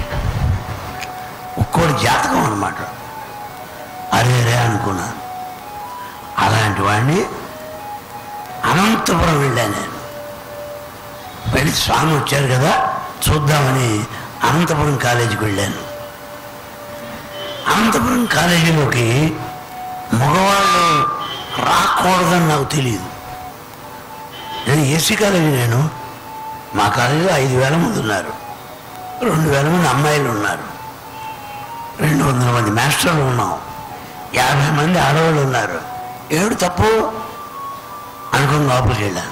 ఒక్కోటి జాతకం అనమాట అరే రే అనుకున్నాను అలాంటి వాడిని అనంతపురం వెళ్ళాను నేను వెళ్ళి స్వామి వచ్చారు కదా చూద్దామని అనంతపురం కాలేజీకి వెళ్ళాను అనంతపురం కాలేజీలోకి మగవాళ్ళు రాకూడదని నాకు తెలియదు నేను ఏసీ కాలేజీ నేను మా కాలేజీలో ఐదు వేల మంది ఉన్నారు రెండు వేల మంది అమ్మాయిలు ఉన్నారు రెండు వందల మంది మాస్టర్లు ఉన్నాం యాభై మంది ఆడవాళ్ళు ఉన్నారు ఏడు తప్పు అనుకుని లోపలికి వెళ్ళాను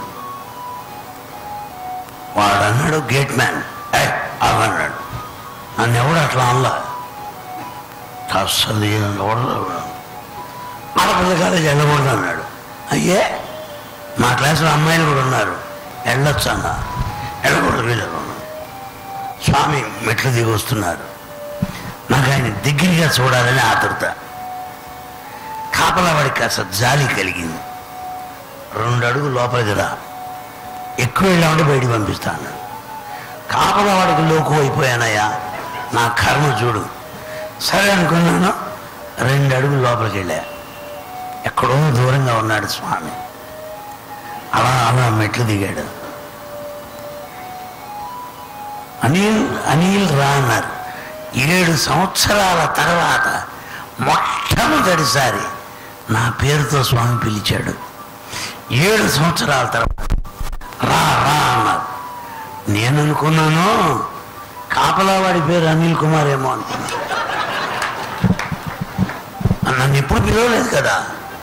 వాడు అన్నాడు గేట్ మ్యాన్ ఏ అన్నాడు నన్ను ఎవడు అట్లా అనలా అస్సలు ఎవడు ఆడపిల్ల కాలేజీ వెళ్ళకూడదు అన్నాడు అయ్యే మా క్లాసులో అమ్మాయిలు కూడా ఉన్నారు వెళ్ళొచ్చు అన్న వెళ్ళకూడదు వీళ్ళు స్వామి మెట్లు దిగి వస్తున్నారు నాకు ఆయన దగ్గరగా చూడాలని ఆతృత కాపలా వాడికి కాస్త జాలి కలిగింది రెండు అడుగు లోపలికి రా ఎక్కువ వెళ్ళామంటే బయటికి పంపిస్తాను కాపలా వాడికి లోకు అయిపోయానయ్యా నా కర్మ చూడు సరే అనుకున్నాను రెండు అడుగులు లోపలికి వెళ్ళా ఎక్కడో దూరంగా ఉన్నాడు స్వామి అలా అలా మెట్లు దిగాడు అనిల్ అనిల్ రా అన్నారు ఏడు సంవత్సరాల తర్వాత మొట్టమొదటిసారి నా పేరుతో స్వామి పిలిచాడు ఏడు సంవత్సరాల తర్వాత రా రా అన్నారు నేను అనుకున్నాను కాపలావాడి పేరు అనిల్ కుమార్ ఏమో అనుకున్నాను నన్ను ఎప్పుడు పిలవలేదు కదా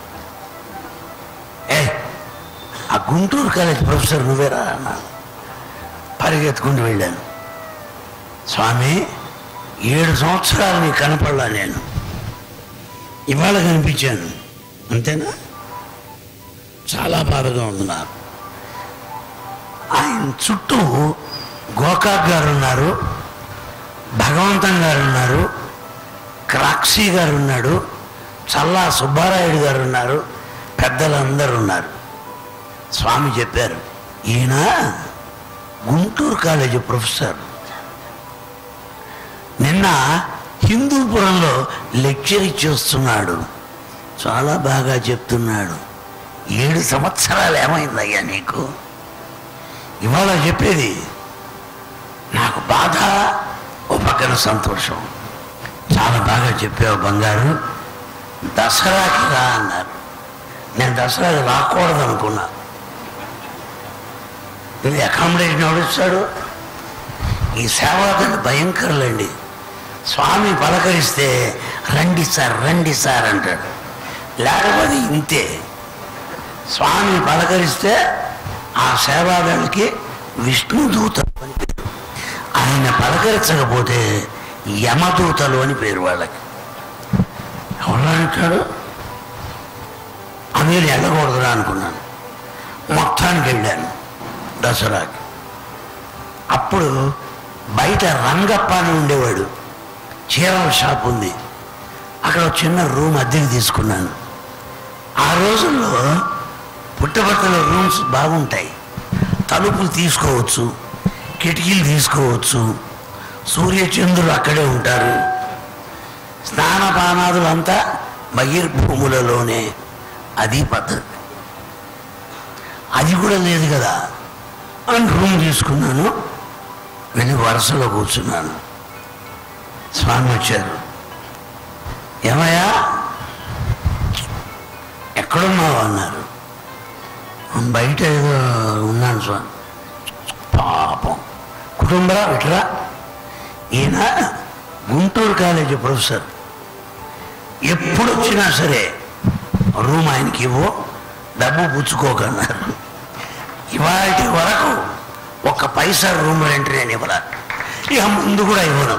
ఏ ఆ గుంటూరు కాలేజ్ ప్రొఫెసర్ నువ్వేరా అన్నాను పరిగెత్తుకుంటూ వెళ్ళాను స్వామి ఏడు సంవత్సరాలు నీకు కనపడలా నేను ఇవాళ కనిపించాను అంతేనా చాలా బాధగా ఉంది నాకు ఆయన చుట్టూ గోకాక్ గారు ఉన్నారు భగవంతం గారు ఉన్నారు క్రాక్సీ గారు ఉన్నాడు చల్లా సుబ్బారాయుడు గారు ఉన్నారు పెద్దలందరూ ఉన్నారు స్వామి చెప్పారు ఈయన గుంటూరు కాలేజీ ప్రొఫెసర్ నిన్న హిందూపురంలో లెక్చర్ ఇచ్చి వస్తున్నాడు చాలా బాగా చెప్తున్నాడు ఏడు సంవత్సరాలు ఏమైందయ్యా నీకు ఇవాళ చెప్పేది నాకు బాధ ఓ పక్కన సంతోషం చాలా బాగా చెప్పావు బంగారు దసరాకి రా అన్నారు నేను దసరాకి రాకూడదు అనుకున్నా ఇది అకామిడేషన్ ఎవడిస్తాడు ఈ సేవాదలు భయంకరులండి స్వామి పలకరిస్తే రండి సార్ రండి సార్ అంటాడు లేకపోతే ఇంతే స్వామి పలకరిస్తే ఆ సేవాదళకి విష్ణుదూతలు అని పేరు ఆయన పలకరించకపోతే యమదూతలు అని పేరు వాళ్ళకి ఎవరు అంటాడు అమీలు వెళ్ళకూడదురా అనుకున్నాను మొత్తానికి వెళ్ళాను దసరాకి అప్పుడు బయట రంగప్ప అని ఉండేవాడు చీరల షాప్ ఉంది అక్కడ ఒక చిన్న రూమ్ అద్దెకి తీసుకున్నాను ఆ రోజుల్లో పుట్టపర్తిలో రూమ్స్ బాగుంటాయి తలుపులు తీసుకోవచ్చు కిటికీలు తీసుకోవచ్చు సూర్యచంద్రులు అక్కడే ఉంటారు స్నానపానాదులంతా బహిర్భూములలోనే అది పద్ధతి అది కూడా లేదు కదా అని రూమ్ తీసుకున్నాను వెళ్ళి వరుసలో కూర్చున్నాను స్వామి వచ్చారు ఏమయ్యా ఎక్కడున్నావు అన్నారు బయట ఏదో ఉన్నాను స్వామి పాపం కుటుంబరా ఇట్రా ఈయన గుంటూరు కాలేజీ ప్రొఫెసర్ ఎప్పుడు వచ్చినా సరే రూమ్ ఆయనకి ఇవ్వు డబ్బు పుచ్చుకోకన్నారు ఇవాటి వరకు ఒక్క పైసా రూమ్ రెంట్ నేను ఇవ్వరా ఇక ముందు కూడా ఇవ్వను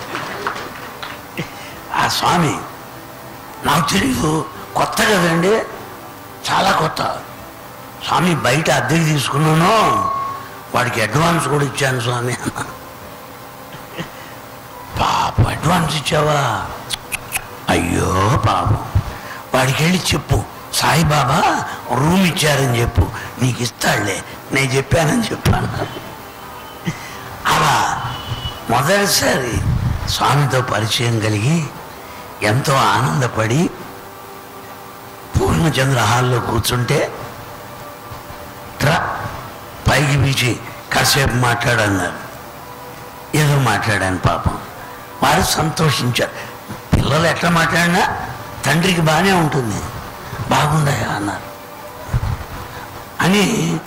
ఆ స్వామి నాకు తెలియదు కొత్త కదండి చాలా కొత్త స్వామి బయట అద్దెకి తీసుకున్నాను వాడికి అడ్వాన్స్ కూడా ఇచ్చాను స్వామి అన్నాను పాప అడ్వాన్స్ ఇచ్చావా అయ్యో పాపం వాడికి వెళ్ళి చెప్పు సాయిబాబా రూమ్ ఇచ్చారని చెప్పు నీకు ఇస్తాడులే నేను చెప్పానని చెప్పాను అలా మొదటిసారి స్వామితో పరిచయం కలిగి ఎంతో ఆనందపడి పూర్ణచంద్ర హాల్లో కూర్చుంటే ట్రా పైకి పీచి కాసేపు మాట్లాడన్నారు ఏదో మాట్లాడాను పాపం వారు సంతోషించారు పిల్లలు ఎట్లా మాట్లాడినా తండ్రికి బాగానే ఉంటుంది బాగుందయ్యా అన్నారు అని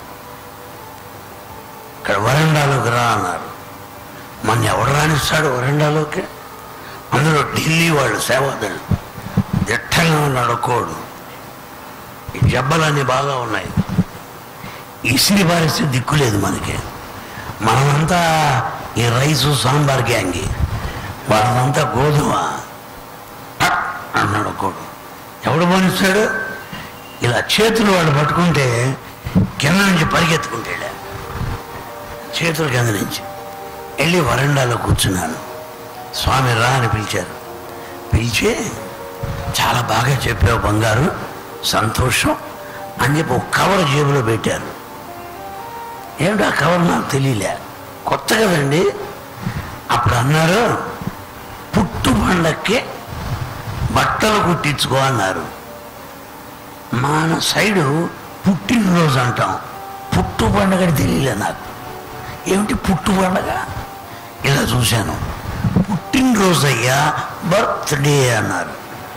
ఇక్కడ వరండాలోకి రా అన్నారు మన ఎవడు రానిస్తాడు వరండాలోకి అందులో ఢిల్లీ వాళ్ళు సేవదళ్ళు దిట్టంగా నడుకోడు ఈ జబ్బలన్నీ బాగా ఉన్నాయి ఇసిరి పారిస్తే దిక్కులేదు మనకి మనమంతా ఈ రైసు సాంబార్ గ్యాంగి వాళ్ళంతా గోధుమ టక్ అన్నాడు ఒకడు ఎవడు పోనిస్తాడు ఇలా చేతులు వాళ్ళు పట్టుకుంటే కింద నుంచి పరిగెత్తుకుంటే వెళ్ళా. చేతుల కింద నుంచి వెళ్ళి వరండాలో కూర్చున్నాను స్వామి రా అని పిలిచారు పిలిచి చాలా బాగా చెప్పావు బంగారు సంతోషం అని చెప్పి ఒక కవర్ జేబులో పెట్టారు ఏమిటి ఆ కవర్ నాకు తెలియలే కొత్త కదండి అప్పుడు అన్నారు పుట్టు పండక్కి బట్టలు కుట్టించుకో అన్నారు మన సైడు పుట్టినరోజు అంటాం పుట్టు పండగ అని తెలియలే నాకు ఏమిటి పుట్టు పండగ ఇలా చూశాను పుట్టినరోజు అయ్యా బర్త్డే అన్నారు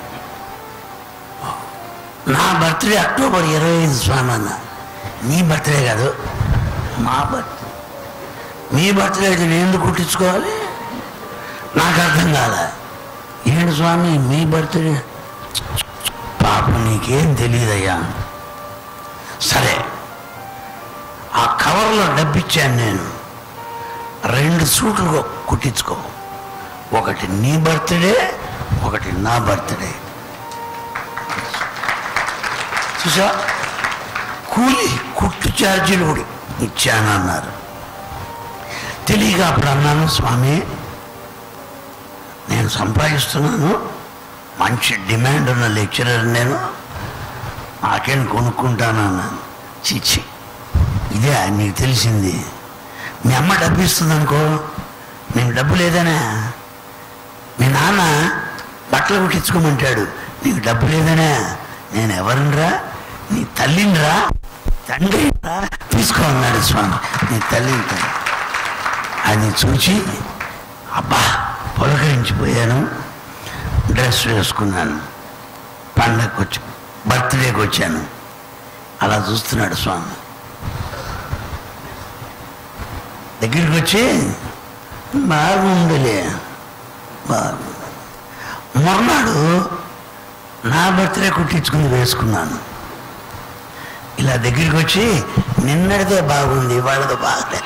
నా బర్త్డే అక్టోబర్ ఇరవై ఐదు స్వామి అన్న నీ బర్త్డే కాదు మా బర్త్ మీ బర్త్డే అయితే నేను ఎందుకు కుట్టించుకోవాలి నాకు అర్థం కాలే ఏంటి స్వామి మీ బర్త్డే పాపం నీకేం తెలియదయ్యా సరే ఆ కవర్లో డబ్బిచ్చాను నేను రెండు సూట్లు కుట్టించుకో ఒకటి నీ బర్త్డే ఒకటి నా బర్త్డే చూసా కూలి కుట్టు ఛార్జీలు కూడా ఇచ్చానన్నారు తెలియక అప్పుడు అన్నాను స్వామి నేను సంపాదిస్తున్నాను మంచి డిమాండ్ ఉన్న లెక్చరర్ నేను నాకేం కొనుక్కుంటాను అన్నాను చిచ్చి ఇదే నీకు తెలిసింది మీ అమ్మ డబ్బు ఇస్తుంది అనుకో నీకు డబ్బు లేదనా మీ నాన్న బట్టలు కుట్టించుకోమంటాడు నీకు డబ్బు లేదనా నేను ఎవరినరా నీ తల్లినిరా తండ్రిరా తీసుకో అన్నాడు స్వామి నీ తల్లిని తండ్రి అది చూచి అబ్బా పులకరించిపోయాను డ్రెస్ వేసుకున్నాను పండగకి వచ్చి బర్త్డేకి వచ్చాను అలా చూస్తున్నాడు స్వామి దగ్గరికి వచ్చి బాగుందిలే బాగుంది మొన్నాడు నా బర్త్డే కుట్టించుకుని వేసుకున్నాను ఇలా దగ్గరికి వచ్చి నిన్నటిదే బాగుంది వాళ్ళది బాగలేదు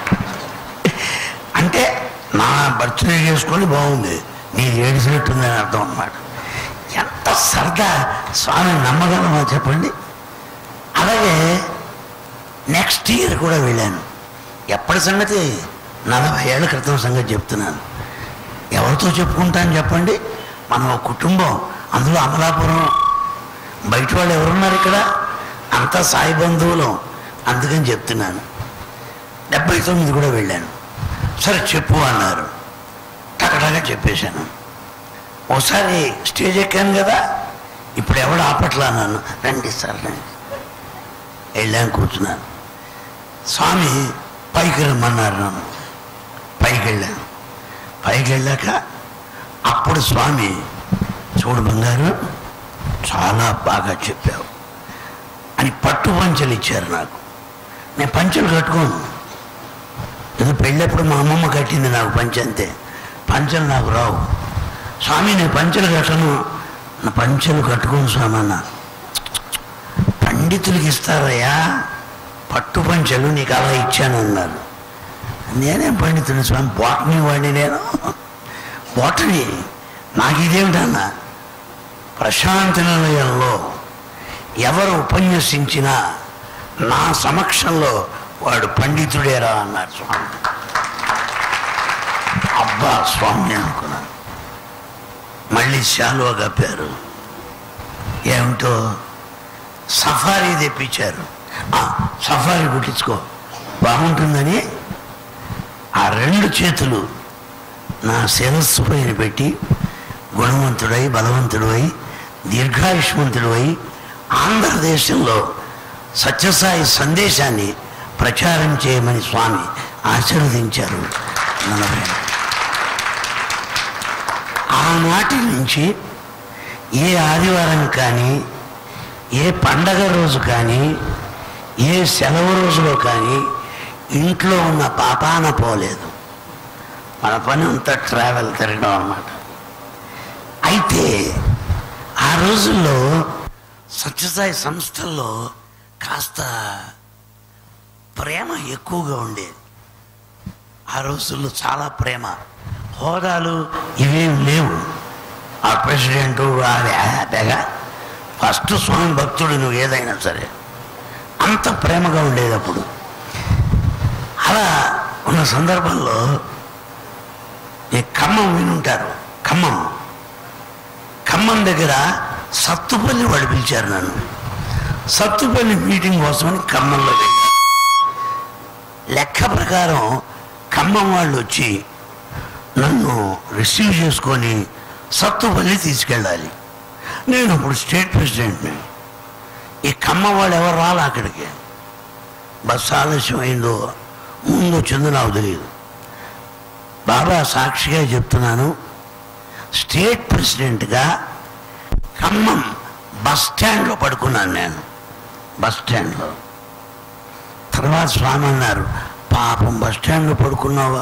అంటే నా బర్త్డే చేసుకొని బాగుంది నీది ఏడిసినట్టుందని అర్థం అన్నమాట ఎంత సరదా స్వామి నమ్మగలమా చెప్పండి అలాగే నెక్స్ట్ ఇయర్ కూడా వెళ్ళాను ఎప్పటి సంగతి నలభై ఏళ్ళ క్రితం సంగతి చెప్తున్నాను ఎవరితో చెప్పుకుంటాను చెప్పండి మనం ఒక కుటుంబం అందులో అమలాపురం బయట వాళ్ళు ఎవరున్నారు ఇక్కడ అంతా సాయి బంధువులు అందుకని చెప్తున్నాను డెబ్బై తొమ్మిది కూడా వెళ్ళాను సరే చెప్పు అన్నారు టకటగా చెప్పేశాను ఒకసారి స్టేజ్ ఎక్కాను కదా ఇప్పుడు ఎవడు ఆపట్లా అన్నాను రండి సార్ రండి వెళ్ళాను కూర్చున్నాను స్వామి పైకి రమ్మన్నారు నన్ను పైకి వెళ్ళాను పైకి వెళ్ళాక అప్పుడు స్వామి చూడు బంగారు చాలా బాగా చెప్పావు అని పట్టు పంచలు ఇచ్చారు నాకు నేను పంచలు కట్టుకోను ఏదో పెళ్ళప్పుడు మా అమ్మమ్మ కట్టింది నాకు పంచె అంతే పంచలు నాకు రావు స్వామి నేను పంచలు కట్టను నా పంచలు కట్టుకోను స్వామి అన్న పండితులకి ఇస్తారయ్యా పట్టు పంచలు నీకు అలా ఇచ్చాను అన్నారు నేనేం పండితుని స్వామి బోటనీ వాడిని నేను బోటనీ నాకు ఇదేమిటన్నా ప్రశాంతి నిలయంలో ఎవరు ఉపన్యసించినా నా సమక్షంలో వాడు పండితుడేరా అన్నారు స్వామి అబ్బా స్వామి అనుకున్నాను మళ్ళీ శాలువా కప్పారు ఏమిటో సఫారీ తెప్పించారు ఆ, సఫారీ కుట్టించుకో బాగుంటుందని ఆ రెండు చేతులు నా శిరస్సు పైన పెట్టి గుణవంతుడై బలవంతుడై దీర్ఘాయుష్మంతుడై ఆంధ్రదేశంలో సత్యసాయి సందేశాన్ని ప్రచారం చేయమని స్వామి ఆశీర్వదించారు నలభై ఏళ్ళు. ఆనాటి నుంచి ఏ ఆదివారం కానీ ఏ పండగ రోజు కానీ ఏ సెలవు రోజులో కానీ ఇంట్లో ఉన్న పాపాన పోలేదు మన పని అంతా ట్రావెల్ తిరగడం అన్నమాట అయితే ఆ రోజుల్లో సత్యసాయి సంస్థల్లో కాస్త ప్రేమ ఎక్కువగా ఉండేది ఆ రోజుల్లో చాలా ప్రేమ హోదాలు ఇవేం లేవు ఆ ప్రెసిడెంట్ అది హ్యాపీగా ఫస్ట్ స్వామి భక్తుడు నువ్వు ఏదైనా సరే అంత ప్రేమగా ఉండేది అప్పుడు అలా ఉన్న సందర్భంలో ఈ ఖమ్మం వినుంటారు ఖమ్మం ఖమ్మం దగ్గర సత్తుపల్లి వాళ్ళు పిలిచారు నన్ను సత్తుపల్లి మీటింగ్ కోసమని ఖమ్మంలో వెళ్ళాను లెక్క ప్రకారం ఖమ్మం వాళ్ళు వచ్చి నన్ను రిసీవ్ చేసుకొని సత్తుపల్లి తీసుకెళ్ళాలి నేను ఇప్పుడు స్టేట్ ప్రెసిడెంట్ని ఈ ఖమ్మం వాళ్ళు ఎవరు రాలే అక్కడికి బస్సు ఆలస్యం అయిందో ముందు వచ్చిందో నాకు తెలియదు బాబా సాక్షిగా చెప్తున్నాను స్టేట్ ప్రెసిడెంట్గా ఖమ్మం బస్ స్టాండ్లో పడుకున్నాను నేను బస్ స్టాండ్లో తర్వాత స్వామి అన్నారు పాపం బస్ స్టాండ్లో పడుకున్నావా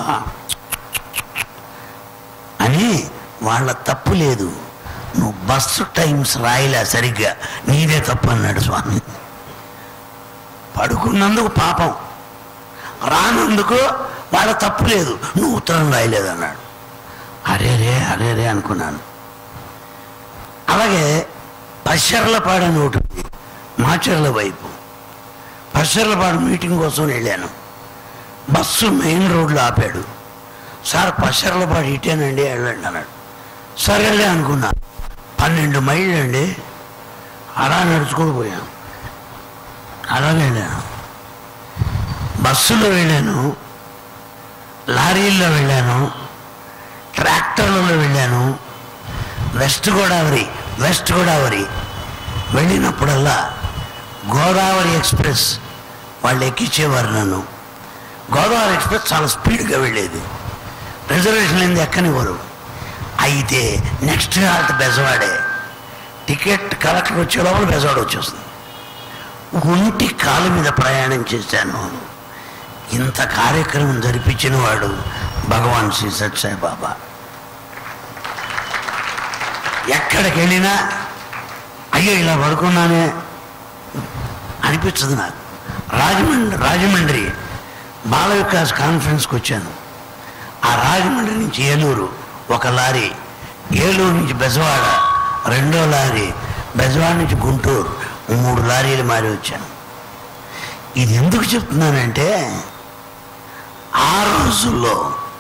అని వాళ్ళ తప్పు లేదు నువ్వు బస్సు టైమ్స్ రాయలే సరిగ్గా నీదే తప్పు అన్నాడు స్వామి పడుకున్నందుకు పాపం రానందుకు వాళ్ళ తప్పు లేదు నువ్వు ఉత్తరం రాయలేదు అన్నాడు అరే రే అరే రే అనుకున్నాను అలాగే పశ్చర్లపాడు అని ఒకటి ఉంది మాచర్ల వైపు పశ్చర్లపాడు మీటింగ్ కోసం వెళ్ళాను బస్సు మెయిన్ రోడ్లో ఆపాడు సార్ పశ్చర్లపాడు ఇటేనండి వెళ్ళండి అన్నాడు సరేలే అనుకున్నా పన్నెండు మైళ్ళు అండి అలా నడుచుకొని పోయాను అలాగే వెళ్ళాను బస్సులో వెళ్ళాను లారీల్లో వెళ్ళాను ట్రాక్టర్లలో వెళ్ళాను వెస్ట్ గోదావరి వెస్ట్ గోదావరి వెళ్ళినప్పుడల్లా గోదావరి ఎక్స్ప్రెస్ వాళ్ళు ఎక్కించేవారు నన్ను గోదావరి ఎక్స్ప్రెస్ చాలా స్పీడ్గా వెళ్ళేది రిజర్వేషన్ లేనిది ఎక్కనివ్వరు అయితే నెక్స్ట్ హాల్ట్ బెజవాడే టికెట్ కలెక్టర్ వచ్చే లోపల బెజవాడ వచ్చేస్తుంది ఒంటి కాలు మీద ప్రయాణం చేశాను ఇంత కార్యక్రమం జరిపించిన వాడు భగవాన్ శ్రీ సత్సాయి బాబా ఎక్కడికి వెళ్ళినా అయ్యో ఇలా పడుకున్నానే అనిపించదు నాకు రాజమండ్రి రాజమండ్రి బాల వికాస్ కాన్ఫరెన్స్కి వచ్చాను ఆ రాజమండ్రి నుంచి ఏలూరు ఒక లారీ ఏలూరు నుంచి బెజవాడ రెండో లారీ బెజవాడ నుంచి గుంటూరు మూడు లారీలు మారి వచ్చాను ఇది ఎందుకు చెప్తున్నానంటే ఆ రోజుల్లో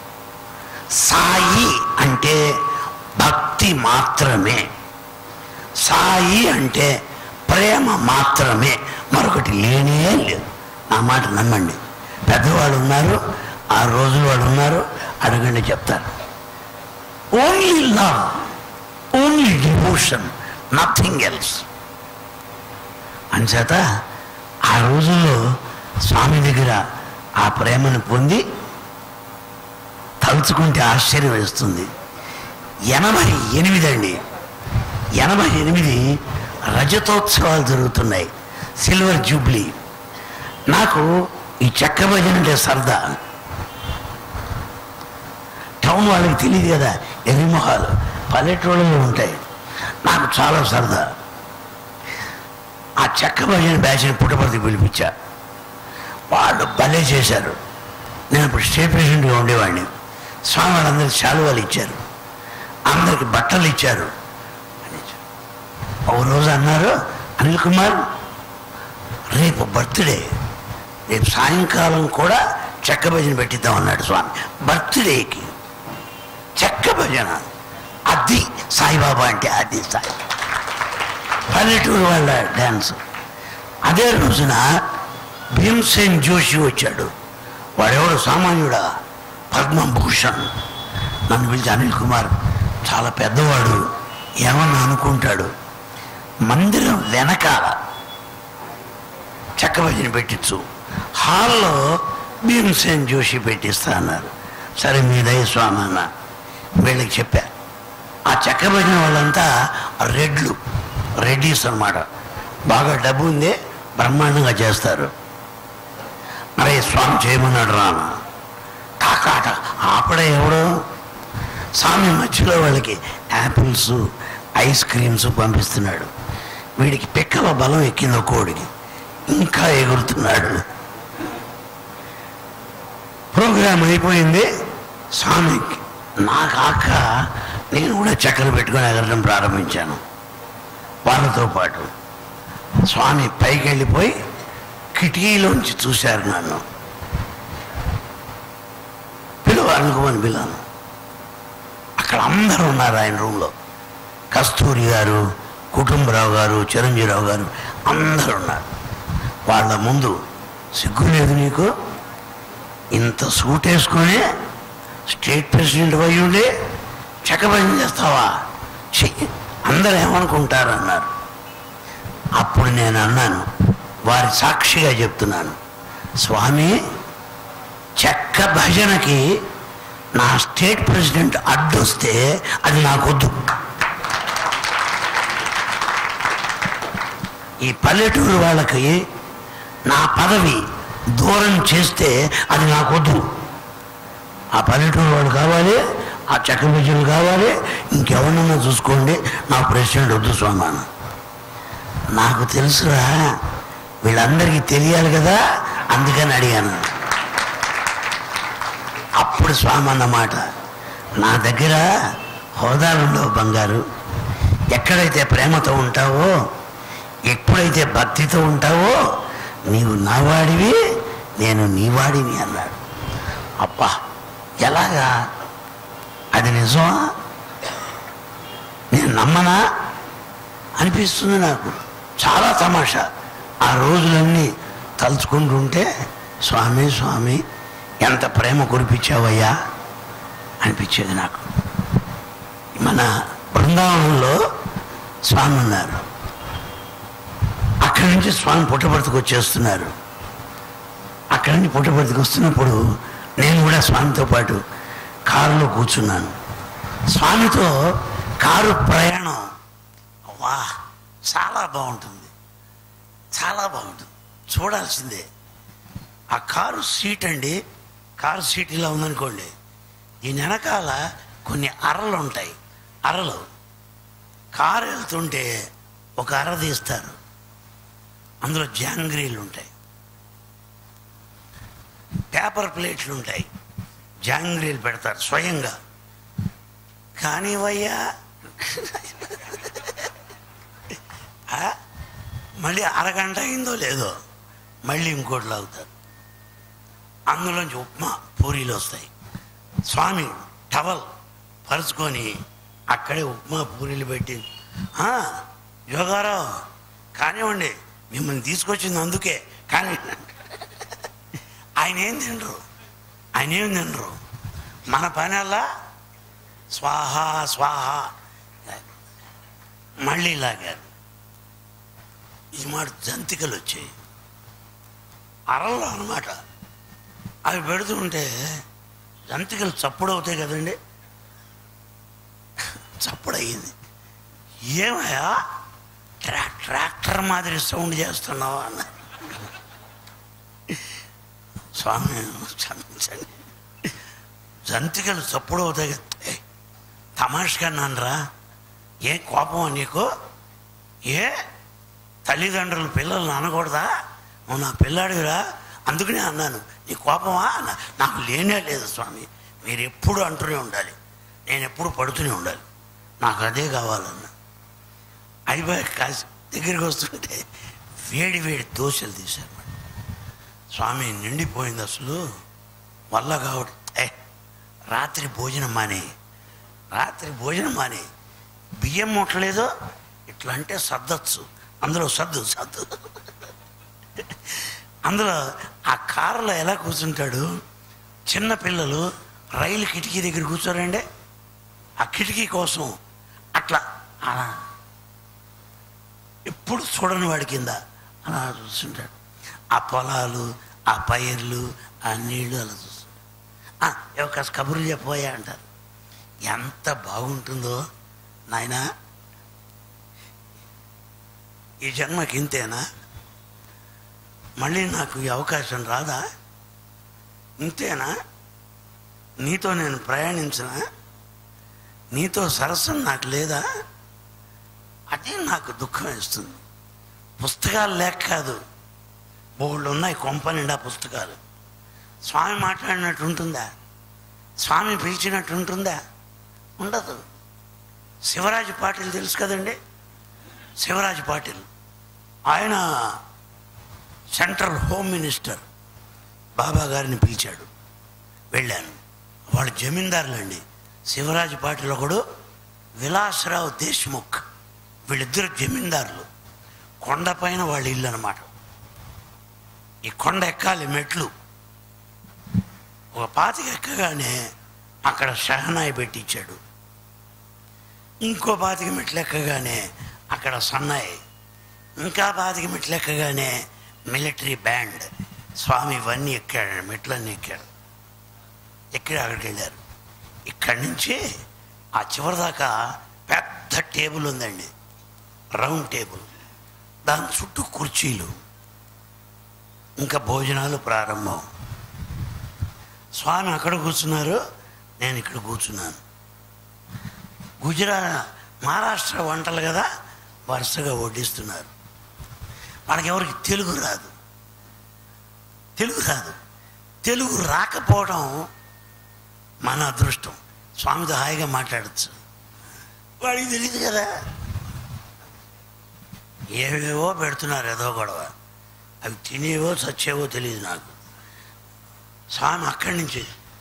సాయి అంటే భక్తి మాత్రమే సాయి అంటే ప్రేమ మాత్రమే మరొకటి లేనే లేదు నా మాట నమ్మండి పెద్దవాళ్ళు ఉన్నారు ఆ రోజులు వాళ్ళు ఉన్నారు అడగండి చెప్తారు only love only devotion nothing else అంచేత ఆ రోజుల్లో స్వామి దగ్గర ఆ ప్రేమను పొంది తలుచుకుంటే ఆశ్చర్యం వేస్తుంది ఎనభై ఎనిమిది అండి ఎనభై ఎనిమిది రజతోత్సవాలు జరుగుతున్నాయి సిల్వర్ జూబ్లీ నాకు ఈ చెక్క భజన అంటే సరదా టౌన్ వాళ్ళకి తెలియదు కదా ఎరిమొహాలు పల్లెటూళ్ళలో ఉంటాయి నాకు చాలా సరదా ఆ చెక్క భజన బ్యాచ్ని పుట్టపర్తి పిలిపించా వాళ్ళు భలే చేశారు నేను ఇప్పుడు స్టేట్ ప్రెసిడెంట్గా ఉండేవాడిని స్వామి వాళ్ళందరికీ శాలువాలు ఇచ్చారు అందరికి బట్టలు ఇచ్చారు ఒక రోజు అన్నారు అనిల్ కుమార్ రేపు బర్త్డే రేపు సాయంకాలం కూడా చెక్క భజన పెట్టిద్దాం అన్నాడు స్వామి బర్త్డేకి చెక్క భజన అది సాయిబాబా అంటే అది సాయి పల్లెటూరు వాళ్ళ డ్యాన్స్ అదే రోజున భీమ్సేన్ జోషి వచ్చాడు వాడెవడు సామాన్యుడా పద్మభూషణ్ నన్ను పిలిచి అనిల్ కుమార్ చాలా పెద్దవాడు ఏమన్నా అనుకుంటాడు మందిరం వెనకాల చెక్క భజన పెట్టించు హాల్లో భీమసేన్ జోషి పెట్టిస్తా అన్నారు సరే మీ దయ స్వామి అన్న వీళ్ళకి చెప్పా ఆ చెక్క భజన వాళ్ళంతా రెడ్లు రెడ్డీస్ అన్నమాట బాగా డబ్బు ఉంది బ్రహ్మాండంగా చేస్తారు అరే స్వామి చేయమన్నాడు రాన కాకాట ఆపడే ఎవడో స్వామి మధ్యలో వాళ్ళకి యాపిల్స్ ఐస్ క్రీమ్స్ పంపిస్తున్నాడు వీడికి పిక్కల బలం ఎక్కింది కోడికి ఇంకా ఎగురుతున్నాడు ప్రోగ్రాం అయిపోయింది స్వామికి నా కాక నేను కూడా చక్కెర పెట్టుకొని ఎగరడం ప్రారంభించాను వాళ్ళతో పాటు స్వామి పైకి వెళ్ళిపోయి కిటికీలోంచి చూశారు నన్ను పిలువ అనుకోమని పిలాను అక్కడ అందరూ ఉన్నారు ఆయన రూమ్లో కస్తూరి గారు కుటుంబరావు గారు చిరంజీవిరావు గారు అందరూ ఉన్నారు వాళ్ళ ముందు సిగ్గు లేదు నీకు ఇంత సూట్ వేసుకొని స్టేట్ ప్రెసిడెంట్ అయి ఉండి చక్కబడి చేస్తావా ఛీ, అందరూ ఏమనుకుంటారు అన్నారు అప్పుడు నేను అన్నాను వారి సాక్షిగా చెప్తున్నాను స్వామి చెక్క భజనకి నా స్టేట్ ప్రెసిడెంట్ అడ్డొస్తే అది నాకొద్దు ఈ పల్లెటూరు వాళ్ళకి నా పదవి దూరం చేస్తే అది నాకొద్దు ఆ పల్లెటూరు వాళ్ళు కావాలి ఆ చెక్క భజనలు కావాలి ఇంకెవరినన్నా చూసుకోండి నా ప్రెసిడెంట్ వద్దు స్వామి అన్న. నాకు తెలుసురా వీళ్ళందరికీ తెలియాలి కదా అందుకని అడిగాను అప్పుడు స్వామి అన్నమాట నా దగ్గర హోదాలుండవు బంగారు ఎక్కడైతే ప్రేమతో ఉంటావో ఎప్పుడైతే భక్తితో ఉంటావో నీవు నావాడివి నేను నీవాడివి అన్నాడు అబ్బా ఎలాగా అది నిజమా నేను నమ్మనా అనిపిస్తుంది నాకు చాలా తమాషా ఆ రోజులన్నీ తలుచుకుంటుంటే స్వామి స్వామి ఎంత ప్రేమ కురిపించావయ్యా అనిపించేది నాకు మన బృందావనంలో స్వామి ఉన్నారు అక్కడి నుంచి స్వామి పుట్టపర్తికి వచ్చేస్తున్నారు అక్కడి నుంచి పుట్టపర్తికి వస్తున్నప్పుడు నేను కూడా స్వామితో పాటు కారులో కూర్చున్నాను స్వామితో కారు ప్రయాణం వా చాలా బాగుంటుంది చాలా బాగుంటుంది చూడాల్సిందే ఆ కారు సీట్ అండి కారు సీట్ ఇలా ఉందనుకోండి దీని వెనకాల కొన్ని అరలు ఉంటాయి అరలు కారు వెళ్తుంటే ఒక అర తీస్తారు అందులో జాంగ్రీలు ఉంటాయి పేపర్ ప్లేట్లు ఉంటాయి జాంగ్రీలు పెడతారు స్వయంగా కానీ వయ్యా ఆ? మళ్ళీ అరగంట అయిందో లేదో మళ్ళీ ఇంకోటి లాగుతారు అందులోంచి ఉప్మా పూరీలు వస్తాయి స్వామి టవల్ పరుచుకొని అక్కడే ఉప్మా పూరీలు పెట్టి "ఆ, యోగారావు కానివ్వండి మిమ్మల్ని తీసుకొచ్చింది అందుకే కానీ ఆయన ఏం తినరు ఆయన ఏం తినరు మన పని అలా స్వాహ స్వాహ మళ్ళీ లాగారు ఈ మాట జంతికలు వచ్చాయి అరల్లో అనమాట అవి పెడుతుంటే జంతికలు చప్పుడు అవుతాయి కదండి చప్పుడు అయ్యింది ఏమయ్యా ట్రా ట్రాక్టర్ మాదిరి సౌండ్ చేస్తున్నావా అన్న స్వామి క్షమించండి జంతికలు చప్పుడు అవుతాయి కదా ఏయ్, తమాషగా నాన్నరా ఏ కోపమా నీకు ఏ తల్లిదండ్రులు పిల్లల్ని అనకూడదా నువ్వు నా పిల్లాడివిరా అందుకనే అన్నాను నీ కోపమా అన్న నాకు లేనే లేదు స్వామి మీరు ఎప్పుడు అంటూనే ఉండాలి నేను ఎప్పుడు పడుతూనే ఉండాలి నాకు అదే కావాలన్నా అయిపోయి కాసి దగ్గరికి వస్తుంటే వేడి వేడి దోశలు తీశారు మేడం. స్వామి నిండిపోయింది అసలు వల్ల కావడం ఏ రాత్రి భోజనం మానే రాత్రి భోజనం మానే బియ్యం ముట్టలేదో ఇట్లా అంటే సర్దచ్చు అందులో సర్దు సర్దు అందులో ఆ కారులో ఎలా కూర్చుంటాడు చిన్న పిల్లలు రైలు కిటికీ దగ్గర కూర్చోరండి ఆ కిటికీ కోసం అట్లా అలా ఎప్పుడు చూడని వాడి కింద అలా చూస్తుంటాడు ఆ పొలాలు ఆ పైర్లు ఆ నీళ్లు అలా చూస్తుంటాడు "ఆ, ఏ ఒక కబుర్లు చెప్పబోయా అంటారు ఎంత బాగుంటుందో నాయనా ఈ జన్మకి ఇంతేనా మళ్ళీ నాకు ఈ అవకాశం రాదా ఇంతేనా నీతో నేను ప్రయాణించనా నీతో సరస్సం నాకు లేదా అది నాకు దుఃఖం వేస్తుంది పుస్తకాలు లేక కాదు బోళ్ళు ఉన్నాయి కొంప నిండా పుస్తకాలు స్వామి మాట్లాడినట్టు ఉంటుందా స్వామి పిలిచినట్టు ఉంటుందా ఉండదు శివరాజు పాటిల్ తెలుసు కదండి శివరాజ్ పాటిల్ ఆయన సెంట్రల్ హోమ్ మినిస్టర్ బాబా గారిని పిలిచాడు వెళ్ళాను వాళ్ళు జమీందారులండి శివరాజ్ పాటిల్ ఒకడు విలాసరావు దేశ్ముఖ్ వీళ్ళిద్దరు జమీందారులు కొండపైన వాళ్ళ ఇల్లు అనమాట ఈ కొండ ఎక్కాలి మెట్లు ఒక పాతికి ఎక్కగానే అక్కడ షహనాయి పెట్టించాడు ఇంకో పాతికి మెట్లు ఎక్కగానే అక్కడ సన్నాయి ఇంకా పాతికి మెట్లు ఎక్కగానే మిలిటరీ బ్యాండ్ స్వామి ఇవన్నీ ఎక్కాడు మెట్లన్నీ ఎక్కాడు ఎక్కడ అక్కడికి వెళ్ళారు ఇక్కడి నుంచి ఆ చివరి దాకా పెద్ద టేబుల్ ఉందండి రౌండ్ టేబుల్ దాని చుట్టూ కుర్చీలు ఇంకా భోజనాలు ప్రారంభం స్వామి అక్కడ కూర్చున్నారు నేను ఇక్కడ కూర్చున్నాను గుజరాత్ మహారాష్ట్ర వంటలు కదా వరుసగా వడ్డిస్తున్నారు మనకి ఎవరికి తెలుగు రాదు తెలుగు రాదు తెలుగు రాకపోవడం మన అదృష్టం స్వామితో హాయిగా మాట్లాడచ్చు వాడికి తెలియదు కదా ఏవేవో పెడుతున్నారు ఏదో గొడవ అవి తినేవో చచ్చేవో తెలియదు నాకు స్వామి అక్కడి నుంచి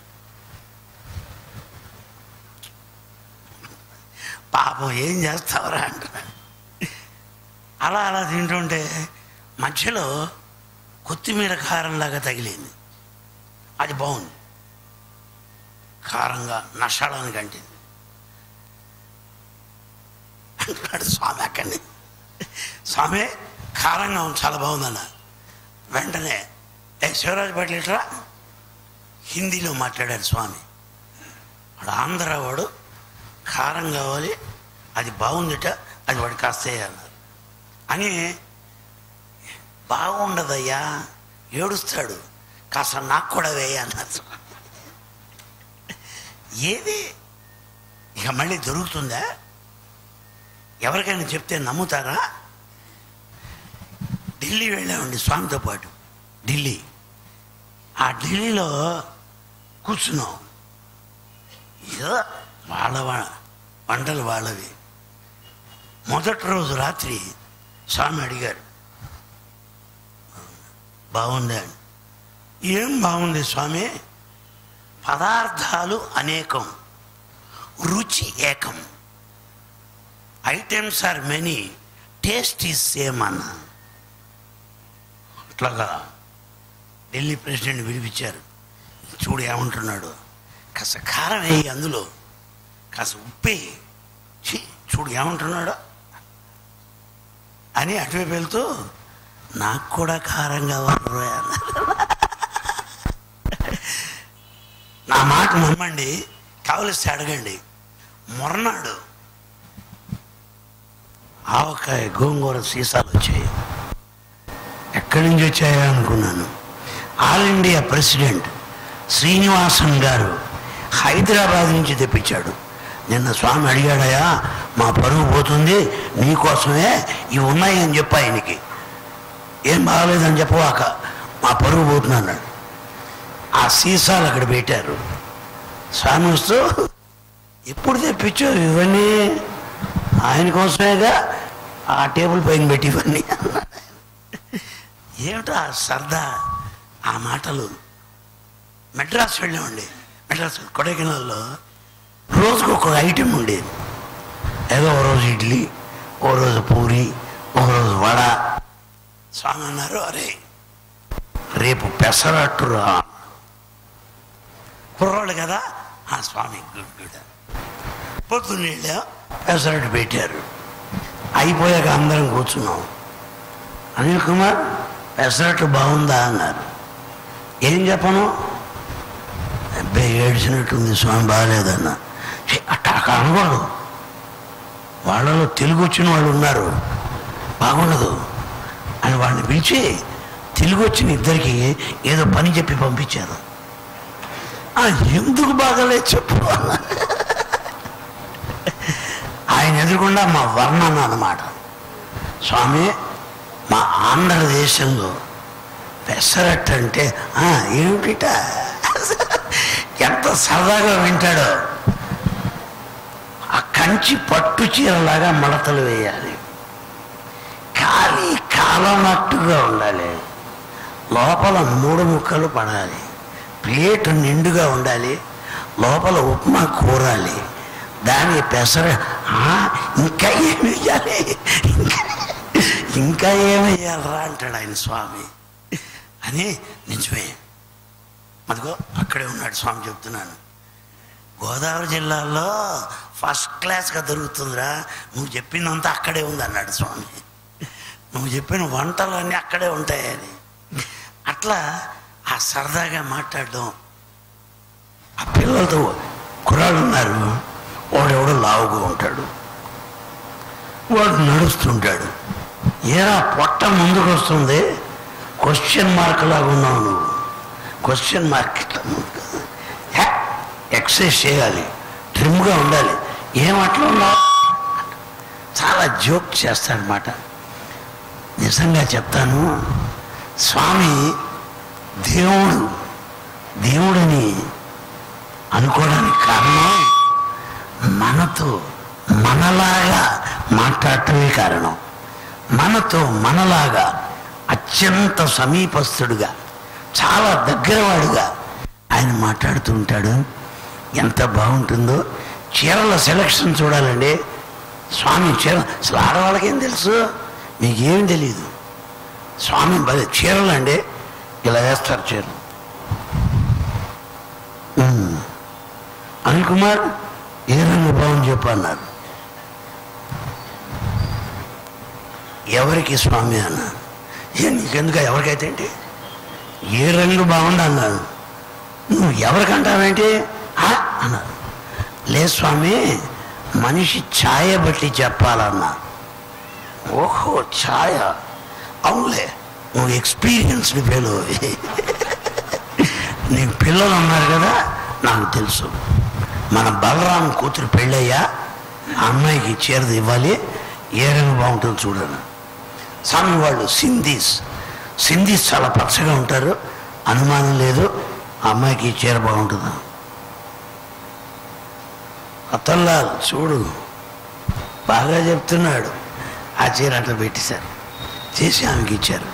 పాపం ఏం చేస్తావరా అంటున్నాడు అలా అలా తింటుంటే మధ్యలో కొత్తిమీర కారంలాగా తగిలింది అది బాగుంది కారంగా నషాడానికి అంటింది అంటున్నాడు స్వామి అక్కడిని స్వామి కారంగా ఉంది చాలా బాగుందన్న వెంటనే ఏ శివరాజు పాటలు ఇట్రా హిందీలో మాట్లాడాడు స్వామి వాడు ఆంధ్ర వాడు కారం కావాలి అది బాగుందిట అది వాడు కాస్త అన్నారు అని బాగుండదయ్యా ఏడుస్తాడు కాస్త నాకు కూడా వేయ అన్నారు ఏది ఇక మళ్ళీ దొరుకుతుందా ఎవరికైనా చెప్తే నమ్ముతారా ఢిల్లీ వెళ్ళామండి స్వామితో పాటు ఢిల్లీ ఆ ఢిల్లీలో కూర్చున్నాం ఏదో వాళ్ళ వా- వంటలు వాళ్ళవి మొదటి రోజు రాత్రి స్వామి అడిగారు బాగుందా అని ఏం బాగుంది స్వామి పదార్థాలు అనేకం రుచి ఏకం items are many taste is same అన్న అట్లాగా ఢిల్లీ ప్రెసిడెంట్ పిలిపించారు చూడు ఏమంటున్నాడు కాస్త కారం వేయి అందులో కాస్త ఉప్పే ఛీ, చూడు ఏమంటున్నాడు అని అటువైపు వెళ్తూ నాకు కూడా కారం కావాలి రోయ్" అన్నారు నా మాట నమ్మండి కావలిస్తే అడగండి మొరనాడు ఆవకాయ గోంగూర సీసాలు వచ్చాయి ఎక్కడి నుంచి వచ్చాయా అనుకున్నాను ఆల్ ఇండియా ప్రెసిడెంట్ శ్రీనివాసన్ గారు హైదరాబాద్ నుంచి తెప్పించాడు నిన్న స్వామి అడిగాడయా మా పరువు పోతుంది నీకోసమే ఇవి ఉన్నాయి అని చెప్పు ఆయనకి ఏం బాగలేదని చెప్పవాక మా పరువు పోతుంది అన్నాడు ఆ సీసాలు అక్కడ పెట్టారు స్వామి వస్తూ ఎప్పుడు తెప్పించావు ఇవన్నీ ఆయన కోసమేగా ఆ టేబుల్ పైన పెట్టి ఇవన్నీ అన్నాడు ఏమిటో ఆ సరదా ఆ మాటలు మెడ్రాస్ వెళ్ళామండి మెడ్రాస్ కొడైకెనాల్లో రోజుకు ఒక ఐటెం ఉండేది ఏదో ఓ రోజు ఇడ్లీ ఓ రోజు పూరి ఒక రోజు వడ స్వామి అన్నారు అరే రేపు పెసరట్టు రా కుర్రాళ్ళు కదా ఆ స్వామి గుడ్ గుడ్ పొద్దున్న వెళ్ళా పెసరట్టు పెట్టారు అయిపోయాక అందరం కూర్చున్నాం అనిల్ కుమార్ పెసరట్టు బాగుందా అన్నారు ఏం చెప్పను అబ్బాయి ఏడ్చినట్టుంది స్వామి బాగాలేదన్న ఛీ, అట్ట అట్లా అనకూడదు వాళ్ళలో తెలుగు వచ్చిన వాళ్ళు ఉన్నారు బాగుండదు అని వాళ్ళని పిలిచి తెలుగు వచ్చిన ఇద్దరికి ఏదో పని చెప్పి పంపించారు "ఆ, ఎందుకు బాగాలేదు చెప్పు అన్న. ఆయన ఎదురుకుండా మా వర్ణన అన్నమాట స్వామి మా ఆంధ్రదేశంలో పెసరట్టు అంటే "ఆ, ఏమిటిట ఎంత సరదాగా వింటాడో ఆ కంచి పట్టు చీరలాగా మడతలు వేయాలి ఖాళీ కాలనట్టుగా ఉండాలి లోపల మూడు ముక్కలు పడాలి ప్లేట్ నిండుగా ఉండాలి లోపల ఉప్మా కూరాలి దాని పెసర "ఆ, ఇంకా ఏమి వేయాలి ఇంకా ఇంకా ఏమి వేయాలరా అంటాడు ఆయన స్వామి అని నిజమే అదిగో అక్కడే ఉన్నాడు స్వామి చెప్తున్నాను గోదావరి జిల్లాలో ఫస్ట్ క్లాస్గా దొరుకుతుందిరా నువ్వు చెప్పిందంతా అక్కడే ఉంది అన్నాడు స్వామి నువ్వు చెప్పిన వంటలన్నీ అక్కడే ఉంటాయని అట్లా ఆ సరదాగా మాట్లాడడం ఆ పిల్లలతో కుర్రాళ్ళు ఉన్నారు వాడెవడో లావుగా ఉంటాడు వాడు నడుస్తుంటాడు ఏరా పొట్ట ముందుకు వస్తుంది క్వశ్చన్ మార్క్ లాగా ఉన్నావు నువ్వు క్వశ్చన్ మార్క్ ఇట్లా ముందుకు. హే, ఎక్సర్సైజ్ చేయాలి ట్రిమ్గా ఉండాలి ఏం అట్లా ఉన్నావు చాలా జోక్ చేస్తాడనమాట నిజంగా చెప్తాను స్వామి దేవుడు దేవుడని అనుకోవడానికి కారణం మనతో మనలాగా మాట్లాడటమే కారణం మనతో మనలాగా అత్యంత సమీపస్తుడుగా చాలా దగ్గరవాడుగా ఆయన మాట్లాడుతూ ఉంటాడు ఎంత బాగుంటుందో చీరల సెలక్షన్ చూడాలండి స్వామి చీర అసలు ఆడవాళ్ళకేం తెలుసు మీకేం తెలియదు స్వామి భలే చీరలు అండి ఇలా వేస్తారు చీరలు ఉమ్. అనిల్ కుమార్ ఏ రంగు బాగుంది చెప్పు అన్నారు ఎవరికి స్వామి అన్నా ఏ నీకెందుకు ఎవరికైతే ఏంటి ఏ రంగు బాగుంది అన్నాను నువ్వు ఎవరికంటావేంటి "ఆ?" అన్నారు లేదు స్వామి మనిషి ఛాయ బట్టి చెప్పాలన్నా ఓహో ఛాయ అవునులే నువ్వు ఎక్స్పీరియన్స్డ్ ఫెలో నీకు పిల్లలు ఉన్నారు కదా నాకు తెలుసు మన బలరాం కూతురు పెళ్ళయ్యా ఆ అమ్మాయికి చీరది ఇవ్వాలి ఏ రంగు బాగుంటుందో చూడను స్వామి వాళ్ళు సింధీస్ సింధీస్ చాలా పచ్చగా ఉంటారు అనుమానం లేదు ఆ అమ్మాయికి ఈ చీర బాగుంటుందా అతల్లా చూడు బాగా చెప్తున్నాడు ఆ చీర అట్లా పెట్టేశారు చేసి ఆమెకి ఇచ్చారు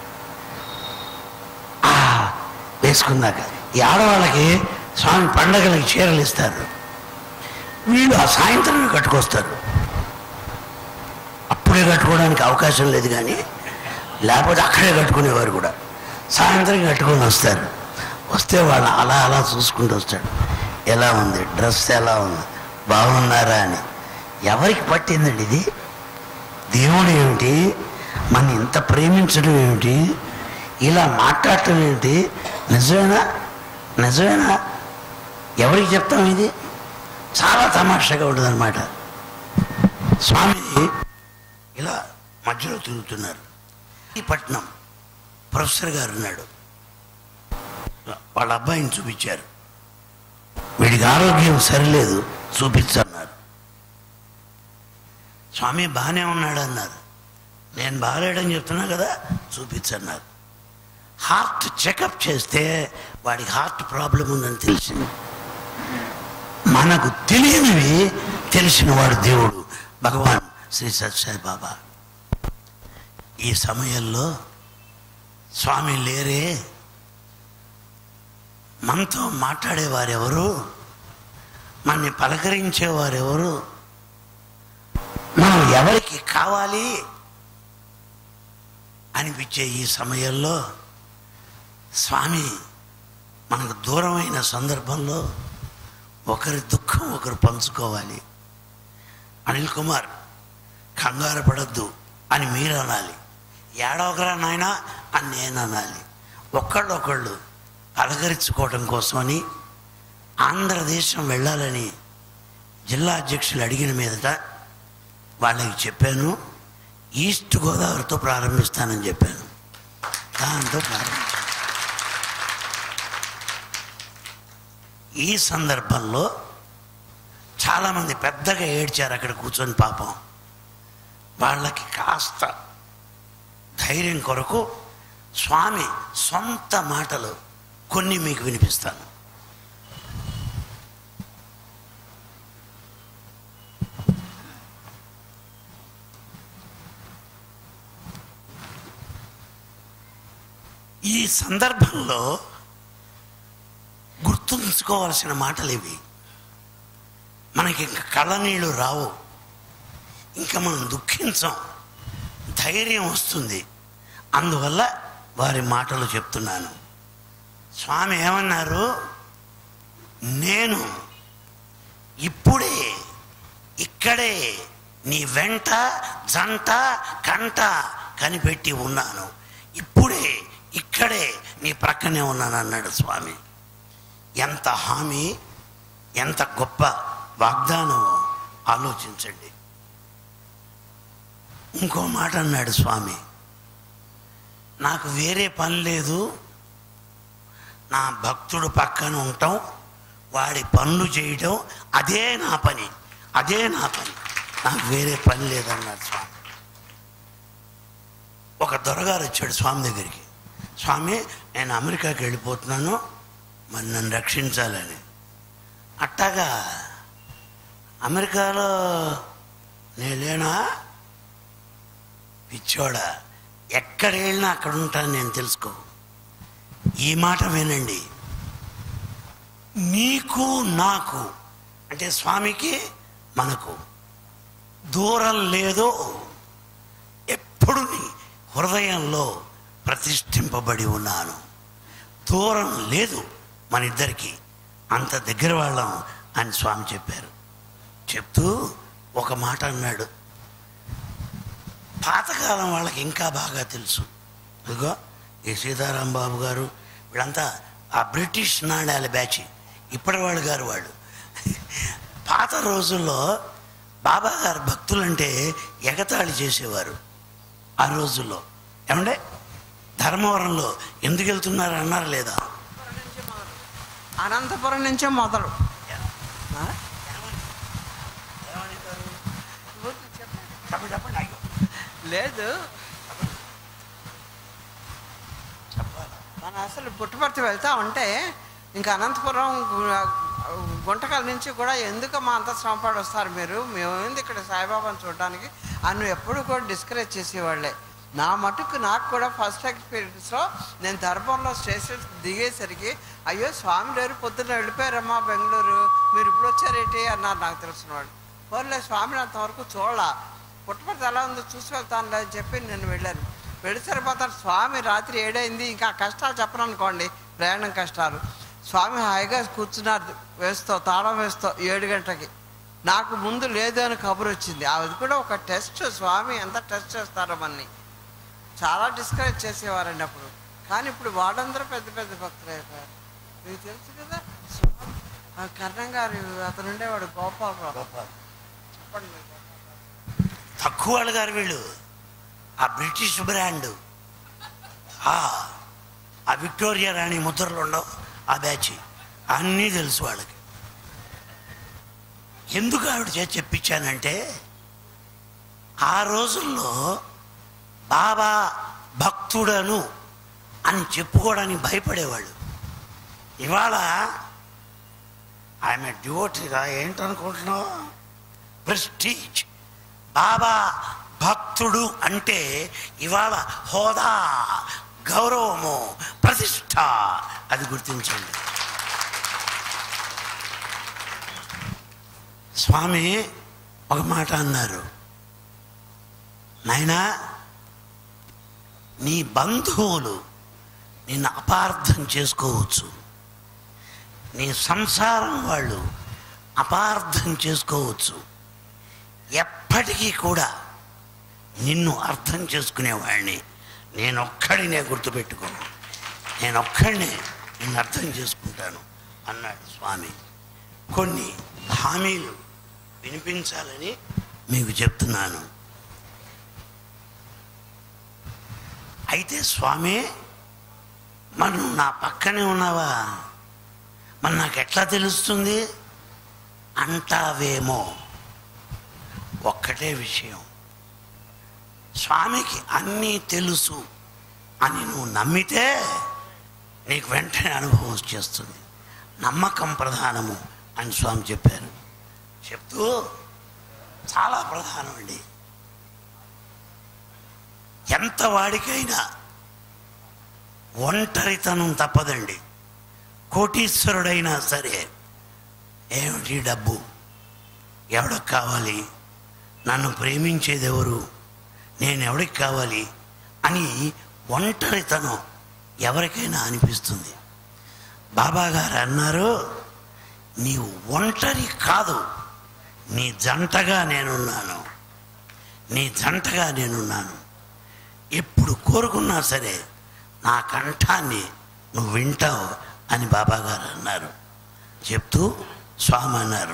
ఆ, వేసుకున్నాక ఈ ఆడవాళ్ళకి స్వామి పండగలకి చీరలు ఇస్తారు వీళ్ళు ఆ సాయంత్రం కట్టుకొస్తారు అప్పుడే కట్టుకోవడానికి అవకాశం లేదు కానీ లేకపోతే అక్కడే కట్టుకునేవారు కూడా సాయంత్రం కట్టుకొని వస్తారు వస్తే వాళ్ళు అలా అలా చూసుకుంటూ వస్తాడు ఎలా ఉంది డ్రెస్ ఎలా ఉంది బాగున్నారా అని ఎవరికి పట్టిందండి ఇది దేవుడు ఏమిటి మన ఇంత ప్రేమించడం ఏమిటి ఇలా మాట్లాడటం ఏమిటి నిజమేనా నిజమేనా ఎవరికి చెప్తాం ఇది చాలా తమాషాగా ఉంటుందన్నమాట స్వామి ఇలా మధ్యలో తిరుగుతున్నారు ఈ పట్నం ప్రొఫెసర్ గారు ఉన్నాడు వాళ్ళ అబ్బాయిని చూపించారు వీడికి ఆరోగ్యం సరిలేదు చూపించన్నారు స్వామి బాగానే ఉన్నాడు అన్నారు నేను బాగాలేడని చెప్తున్నా కదా చూపించన్నారు హార్ట్ చెకప్ చేస్తే వాడికి హార్ట్ ప్రాబ్లం ఉందని తెలిసింది మనకు తెలియనివి తెలిసిన వాడు దేవుడు భగవాన్ శ్రీ సత్యసాయి బాబా ఈ సమయంలో స్వామి లేరే మనతో మాట్లాడేవారెవరు మనని పలకరించేవారెవరు మనం ఎవరికి కావాలి అనిపించే ఈ సమయంలో స్వామి మనకు దూరమైన సందర్భంలో ఒకరి దుఃఖం ఒకరు పంచుకోవాలి అనిల్ కుమార్ కంగారు పడద్దు అని మీరు అనాలి ఏడవకరా నాయన అని నేను అనాలి ఒక్కళ్ళు ఒకళ్ళు పలకరించుకోవడం కోసమని ఆంధ్రదేశం వెళ్ళాలని జిల్లా అధ్యక్షులు అడిగిన మీదట వాళ్ళకి చెప్పాను ఈస్ట్ గోదావరితో ప్రారంభిస్తానని చెప్పాను దాంతో ప్రారంభించాను ఈ సందర్భంలో చాలామంది పెద్దగా ఏడ్చారు అక్కడ కూర్చొని పాపం వాళ్ళకి కాస్త ధైర్యం కొరకు స్వామి సొంత మాటలు కొన్ని మీకు వినిపిస్తాను ఈ సందర్భంలో గుర్తుంచుకోవాల్సిన మాటలు ఇవి మనకి ఇంకా కళ్ళనీళ్ళు రావు ఇంకా మనం దుఃఖించం ధైర్యం వస్తుంది అందువల్ల వారి మాటలు చెప్తున్నాను స్వామి ఏమన్నారు నేను ఇప్పుడే ఇక్కడే నీ వెంట జంట కంట కనిపెట్టి ఉన్నాను ఇప్పుడే ఇక్కడే నీ ప్రక్కనే ఉన్నాను అన్నాడు స్వామి ఎంత హామీ ఎంత గొప్ప వాగ్దానమో ఆలోచించండి ఇంకో మాట అన్నాడు స్వామి నాకు వేరే పని లేదు నా భక్తుడు పక్కన ఉండటం వాడి పనులు చేయటం అదే నా పని అదే నా పని నాకు వేరే పని లేదన్నాడు స్వామి ఒక దొరగారు వచ్చాడు స్వామి దగ్గరికి స్వామి నేను అమెరికాకి వెళ్ళిపోతున్నాను మరి నన్ను రక్షించాలని అట్టాగా అమెరికాలో నేనేనా పిచ్చోడా ఎక్కడ వెళ్ళినా అక్కడ ఉంటాను నేను తెలుసుకో ఈ మాట వినండి నీకు నాకు అంటే స్వామికి మనకు దూరం లేదో ఎప్పుడు నీ హృదయంలో ప్రతిష్ఠింపబడి ఉన్నాను దూరం లేదు మన ఇద్దరికి అంత దగ్గర వాళ్ళం అని స్వామి చెప్పారు చెప్తూ ఒక మాట అన్నాడు పాతకాలం వాళ్ళకి ఇంకా బాగా తెలుసు ఇదిగో ఈ సీతారాం బాబు గారు వీళ్ళంతా ఆ బ్రిటిష్ నాణ్యాల బ్యాచ్ ఇప్పటి వాళ్ళు గారు వాళ్ళు పాత రోజుల్లో బాబా గారు భక్తులంటే ఎగతాళి చేసేవారు ఆ రోజుల్లో ఏమంటే ధర్మవరంలో ఎందుకు వెళ్తున్నారు అన్నారు లేదా అనంతపురం నుంచే మొదలు ఆ? చెప్పండి చెప్పండి అయ్యో లేదు చెప్పాలి మన అసలు పుట్టుపర్తి వెళ్తా ఉంటే ఇంకా అనంతపురం గు- గుంటకల్ నుంచి కూడా ఎందుకు మా అంత శ్రమపడి వస్తారు మీరు మేము ఏంది ఇక్కడ సాయిబాబాను చూడడానికి అని ఎప్పుడు కూడా డిస్కరేజ్ చేసేవాళ్ళే నా మటుకు నాకు కూడా ఫస్ట్ ఎక్స్పీరియన్స్లో నేను దర్భంలో స్టేషన్ దిగేసరికి అయ్యో స్వామి లేరు పొద్దున్న వెళ్ళిపోయారమ్మా బెంగళూరు మీరు ఇప్పుడు వచ్చారేంటి అన్నారు నాకు తెలిసిన వాళ్ళు పోలే స్వామిని అంతవరకు చూడాల పుట్టపర్తి ఎలా ఉందో చూసి వెళ్తానులే అని చెప్పి నేను వెళ్ళాను వెళ్ళిసరిపోతాను స్వామి రాత్రి ఏడైంది ఇంకా కష్టాలు చెప్పను అనుకోండి ప్రయాణం కష్టాలు స్వామి హాయిగా కూర్చున్నారు వేస్తూ తాళం వేస్తూ ఏడు గంటలకి నాకు ముందు లేదు అని కబురు వచ్చింది అది కూడా ఒక టెస్ట్ స్వామి ఎంత టెస్ట్ చేస్తారో మన్ని చాలా డిస్కరేజ్ చేసేవారండి అప్పుడు కానీ ఇప్పుడు వాళ్ళందరూ పెద్ద పెద్ద భక్తులు అయిపోయారు మీకు తెలుసు కదా స్వామి ఆ కర్ణం గారు అతను ఉండేవాడు గోపాలరావు గోపాల్ చెప్పండి మీరు. తక్కువ వాళ్ళు గారు వీళ్ళు ఆ బ్రిటిష్ బ్రాండ్ ఆ ఆ విక్టోరియా రాణి ముద్రలు ఉండవు ఆ బ్యాచ్ అన్నీ తెలుసు వాళ్ళకి ఎందుకు ఆవిడ చేసి చెప్పించానంటే ఆ రోజుల్లో బాబా భక్తుడను అని చెప్పుకోవడానికి భయపడేవాళ్ళు ఇవాళ ఆమె డ్యూటీగా ఏంటనుకుంటున్నావు ప్రెస్టీజ్ బాబా భక్తుడు అంటే ఇవాళ హోదా గౌరవము ప్రతిష్ట అది గుర్తించండి స్వామి ఒక మాట అన్నారు నాయనా నీ బంధువులు నిన్ను అపార్థం చేసుకోవచ్చు నీ సంసారం వాళ్ళు అపార్థం చేసుకోవచ్చు ఎప్పటికీ కూడా నిన్ను అర్థం చేసుకునేవాడిని నేనొక్కడినే గుర్తుపెట్టుకోను నేనొక్కడినే నిన్ను అర్థం చేసుకుంటాను అన్నాడు స్వామి కొన్ని హామీలు వినిపించాలని మీకు చెప్తున్నాను అయితే స్వామి మరి నువ్వు నా పక్కనే ఉన్నావా మరి నాకు ఎట్లా తెలుస్తుంది అంటావేమో ఒక్కటే విషయం స్వామికి అన్నీ తెలుసు అని నువ్వు నమ్మితే నీకు వెంటనే అనుభవం వచ్చేస్తుంది నమ్మకం ప్రధానము అని స్వామి చెప్పారు చెప్తూ చాలా ప్రధానం అండి ఎంత వాడికైనా ఒంటరితనం తప్పదండి కోటీశ్వరుడైనా సరే ఏమిటి డబ్బు ఎవడికి కావాలి నన్ను ప్రేమించేది ఎవరు నేను ఎవడికి కావాలి అని ఒంటరితనం ఎవరికైనా అనిపిస్తుంది బాబా గారు అన్నారు నీవు ఒంటరి కాదు నీ జంటగా నేనున్నాను నీ జంటగా నేనున్నాను ఎప్పుడు కోరుకున్నా సరే నా కంఠాన్ని నువ్వు వింటావు అని బాబా గారు అన్నారు చెప్తూ స్వామి అన్నారు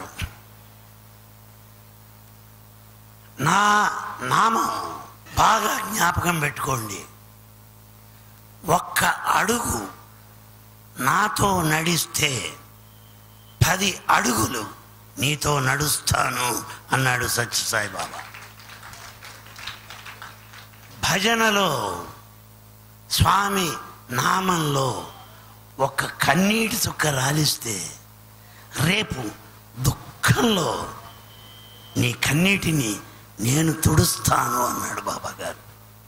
నా నామం బాగా జ్ఞాపకం పెట్టుకోండి ఒక్క అడుగు నాతో నడిస్తే పది అడుగులు నీతో నడుస్తాను అన్నాడు సత్యసాయి బాబా భజనలో స్వామి నామంలో ఒక కన్నీటి చుక్క రాలిస్తే రేపు దుఃఖంలో నీ కన్నీటిని నేను తుడుస్తాను అన్నాడు బాబా గారు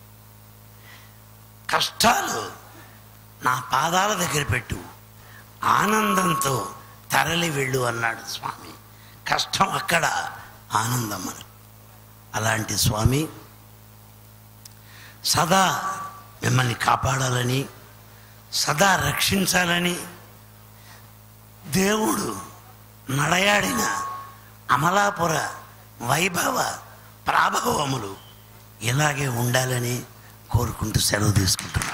కష్టాలు నా పాదాల దగ్గర పెట్టు ఆనందంతో తరలి వెళ్ళు అన్నాడు స్వామి కష్టం అక్కడ ఆనందం అని అలాంటి స్వామి సదా మిమ్మల్ని కాపాడాలని సదా రక్షించాలని దేవుడు నడయాడిన అమలాపుర వైభవ ప్రాభవములు ఇలాగే ఉండాలని కోరుకుంటూ సెలవు తీసుకుంటున్నాను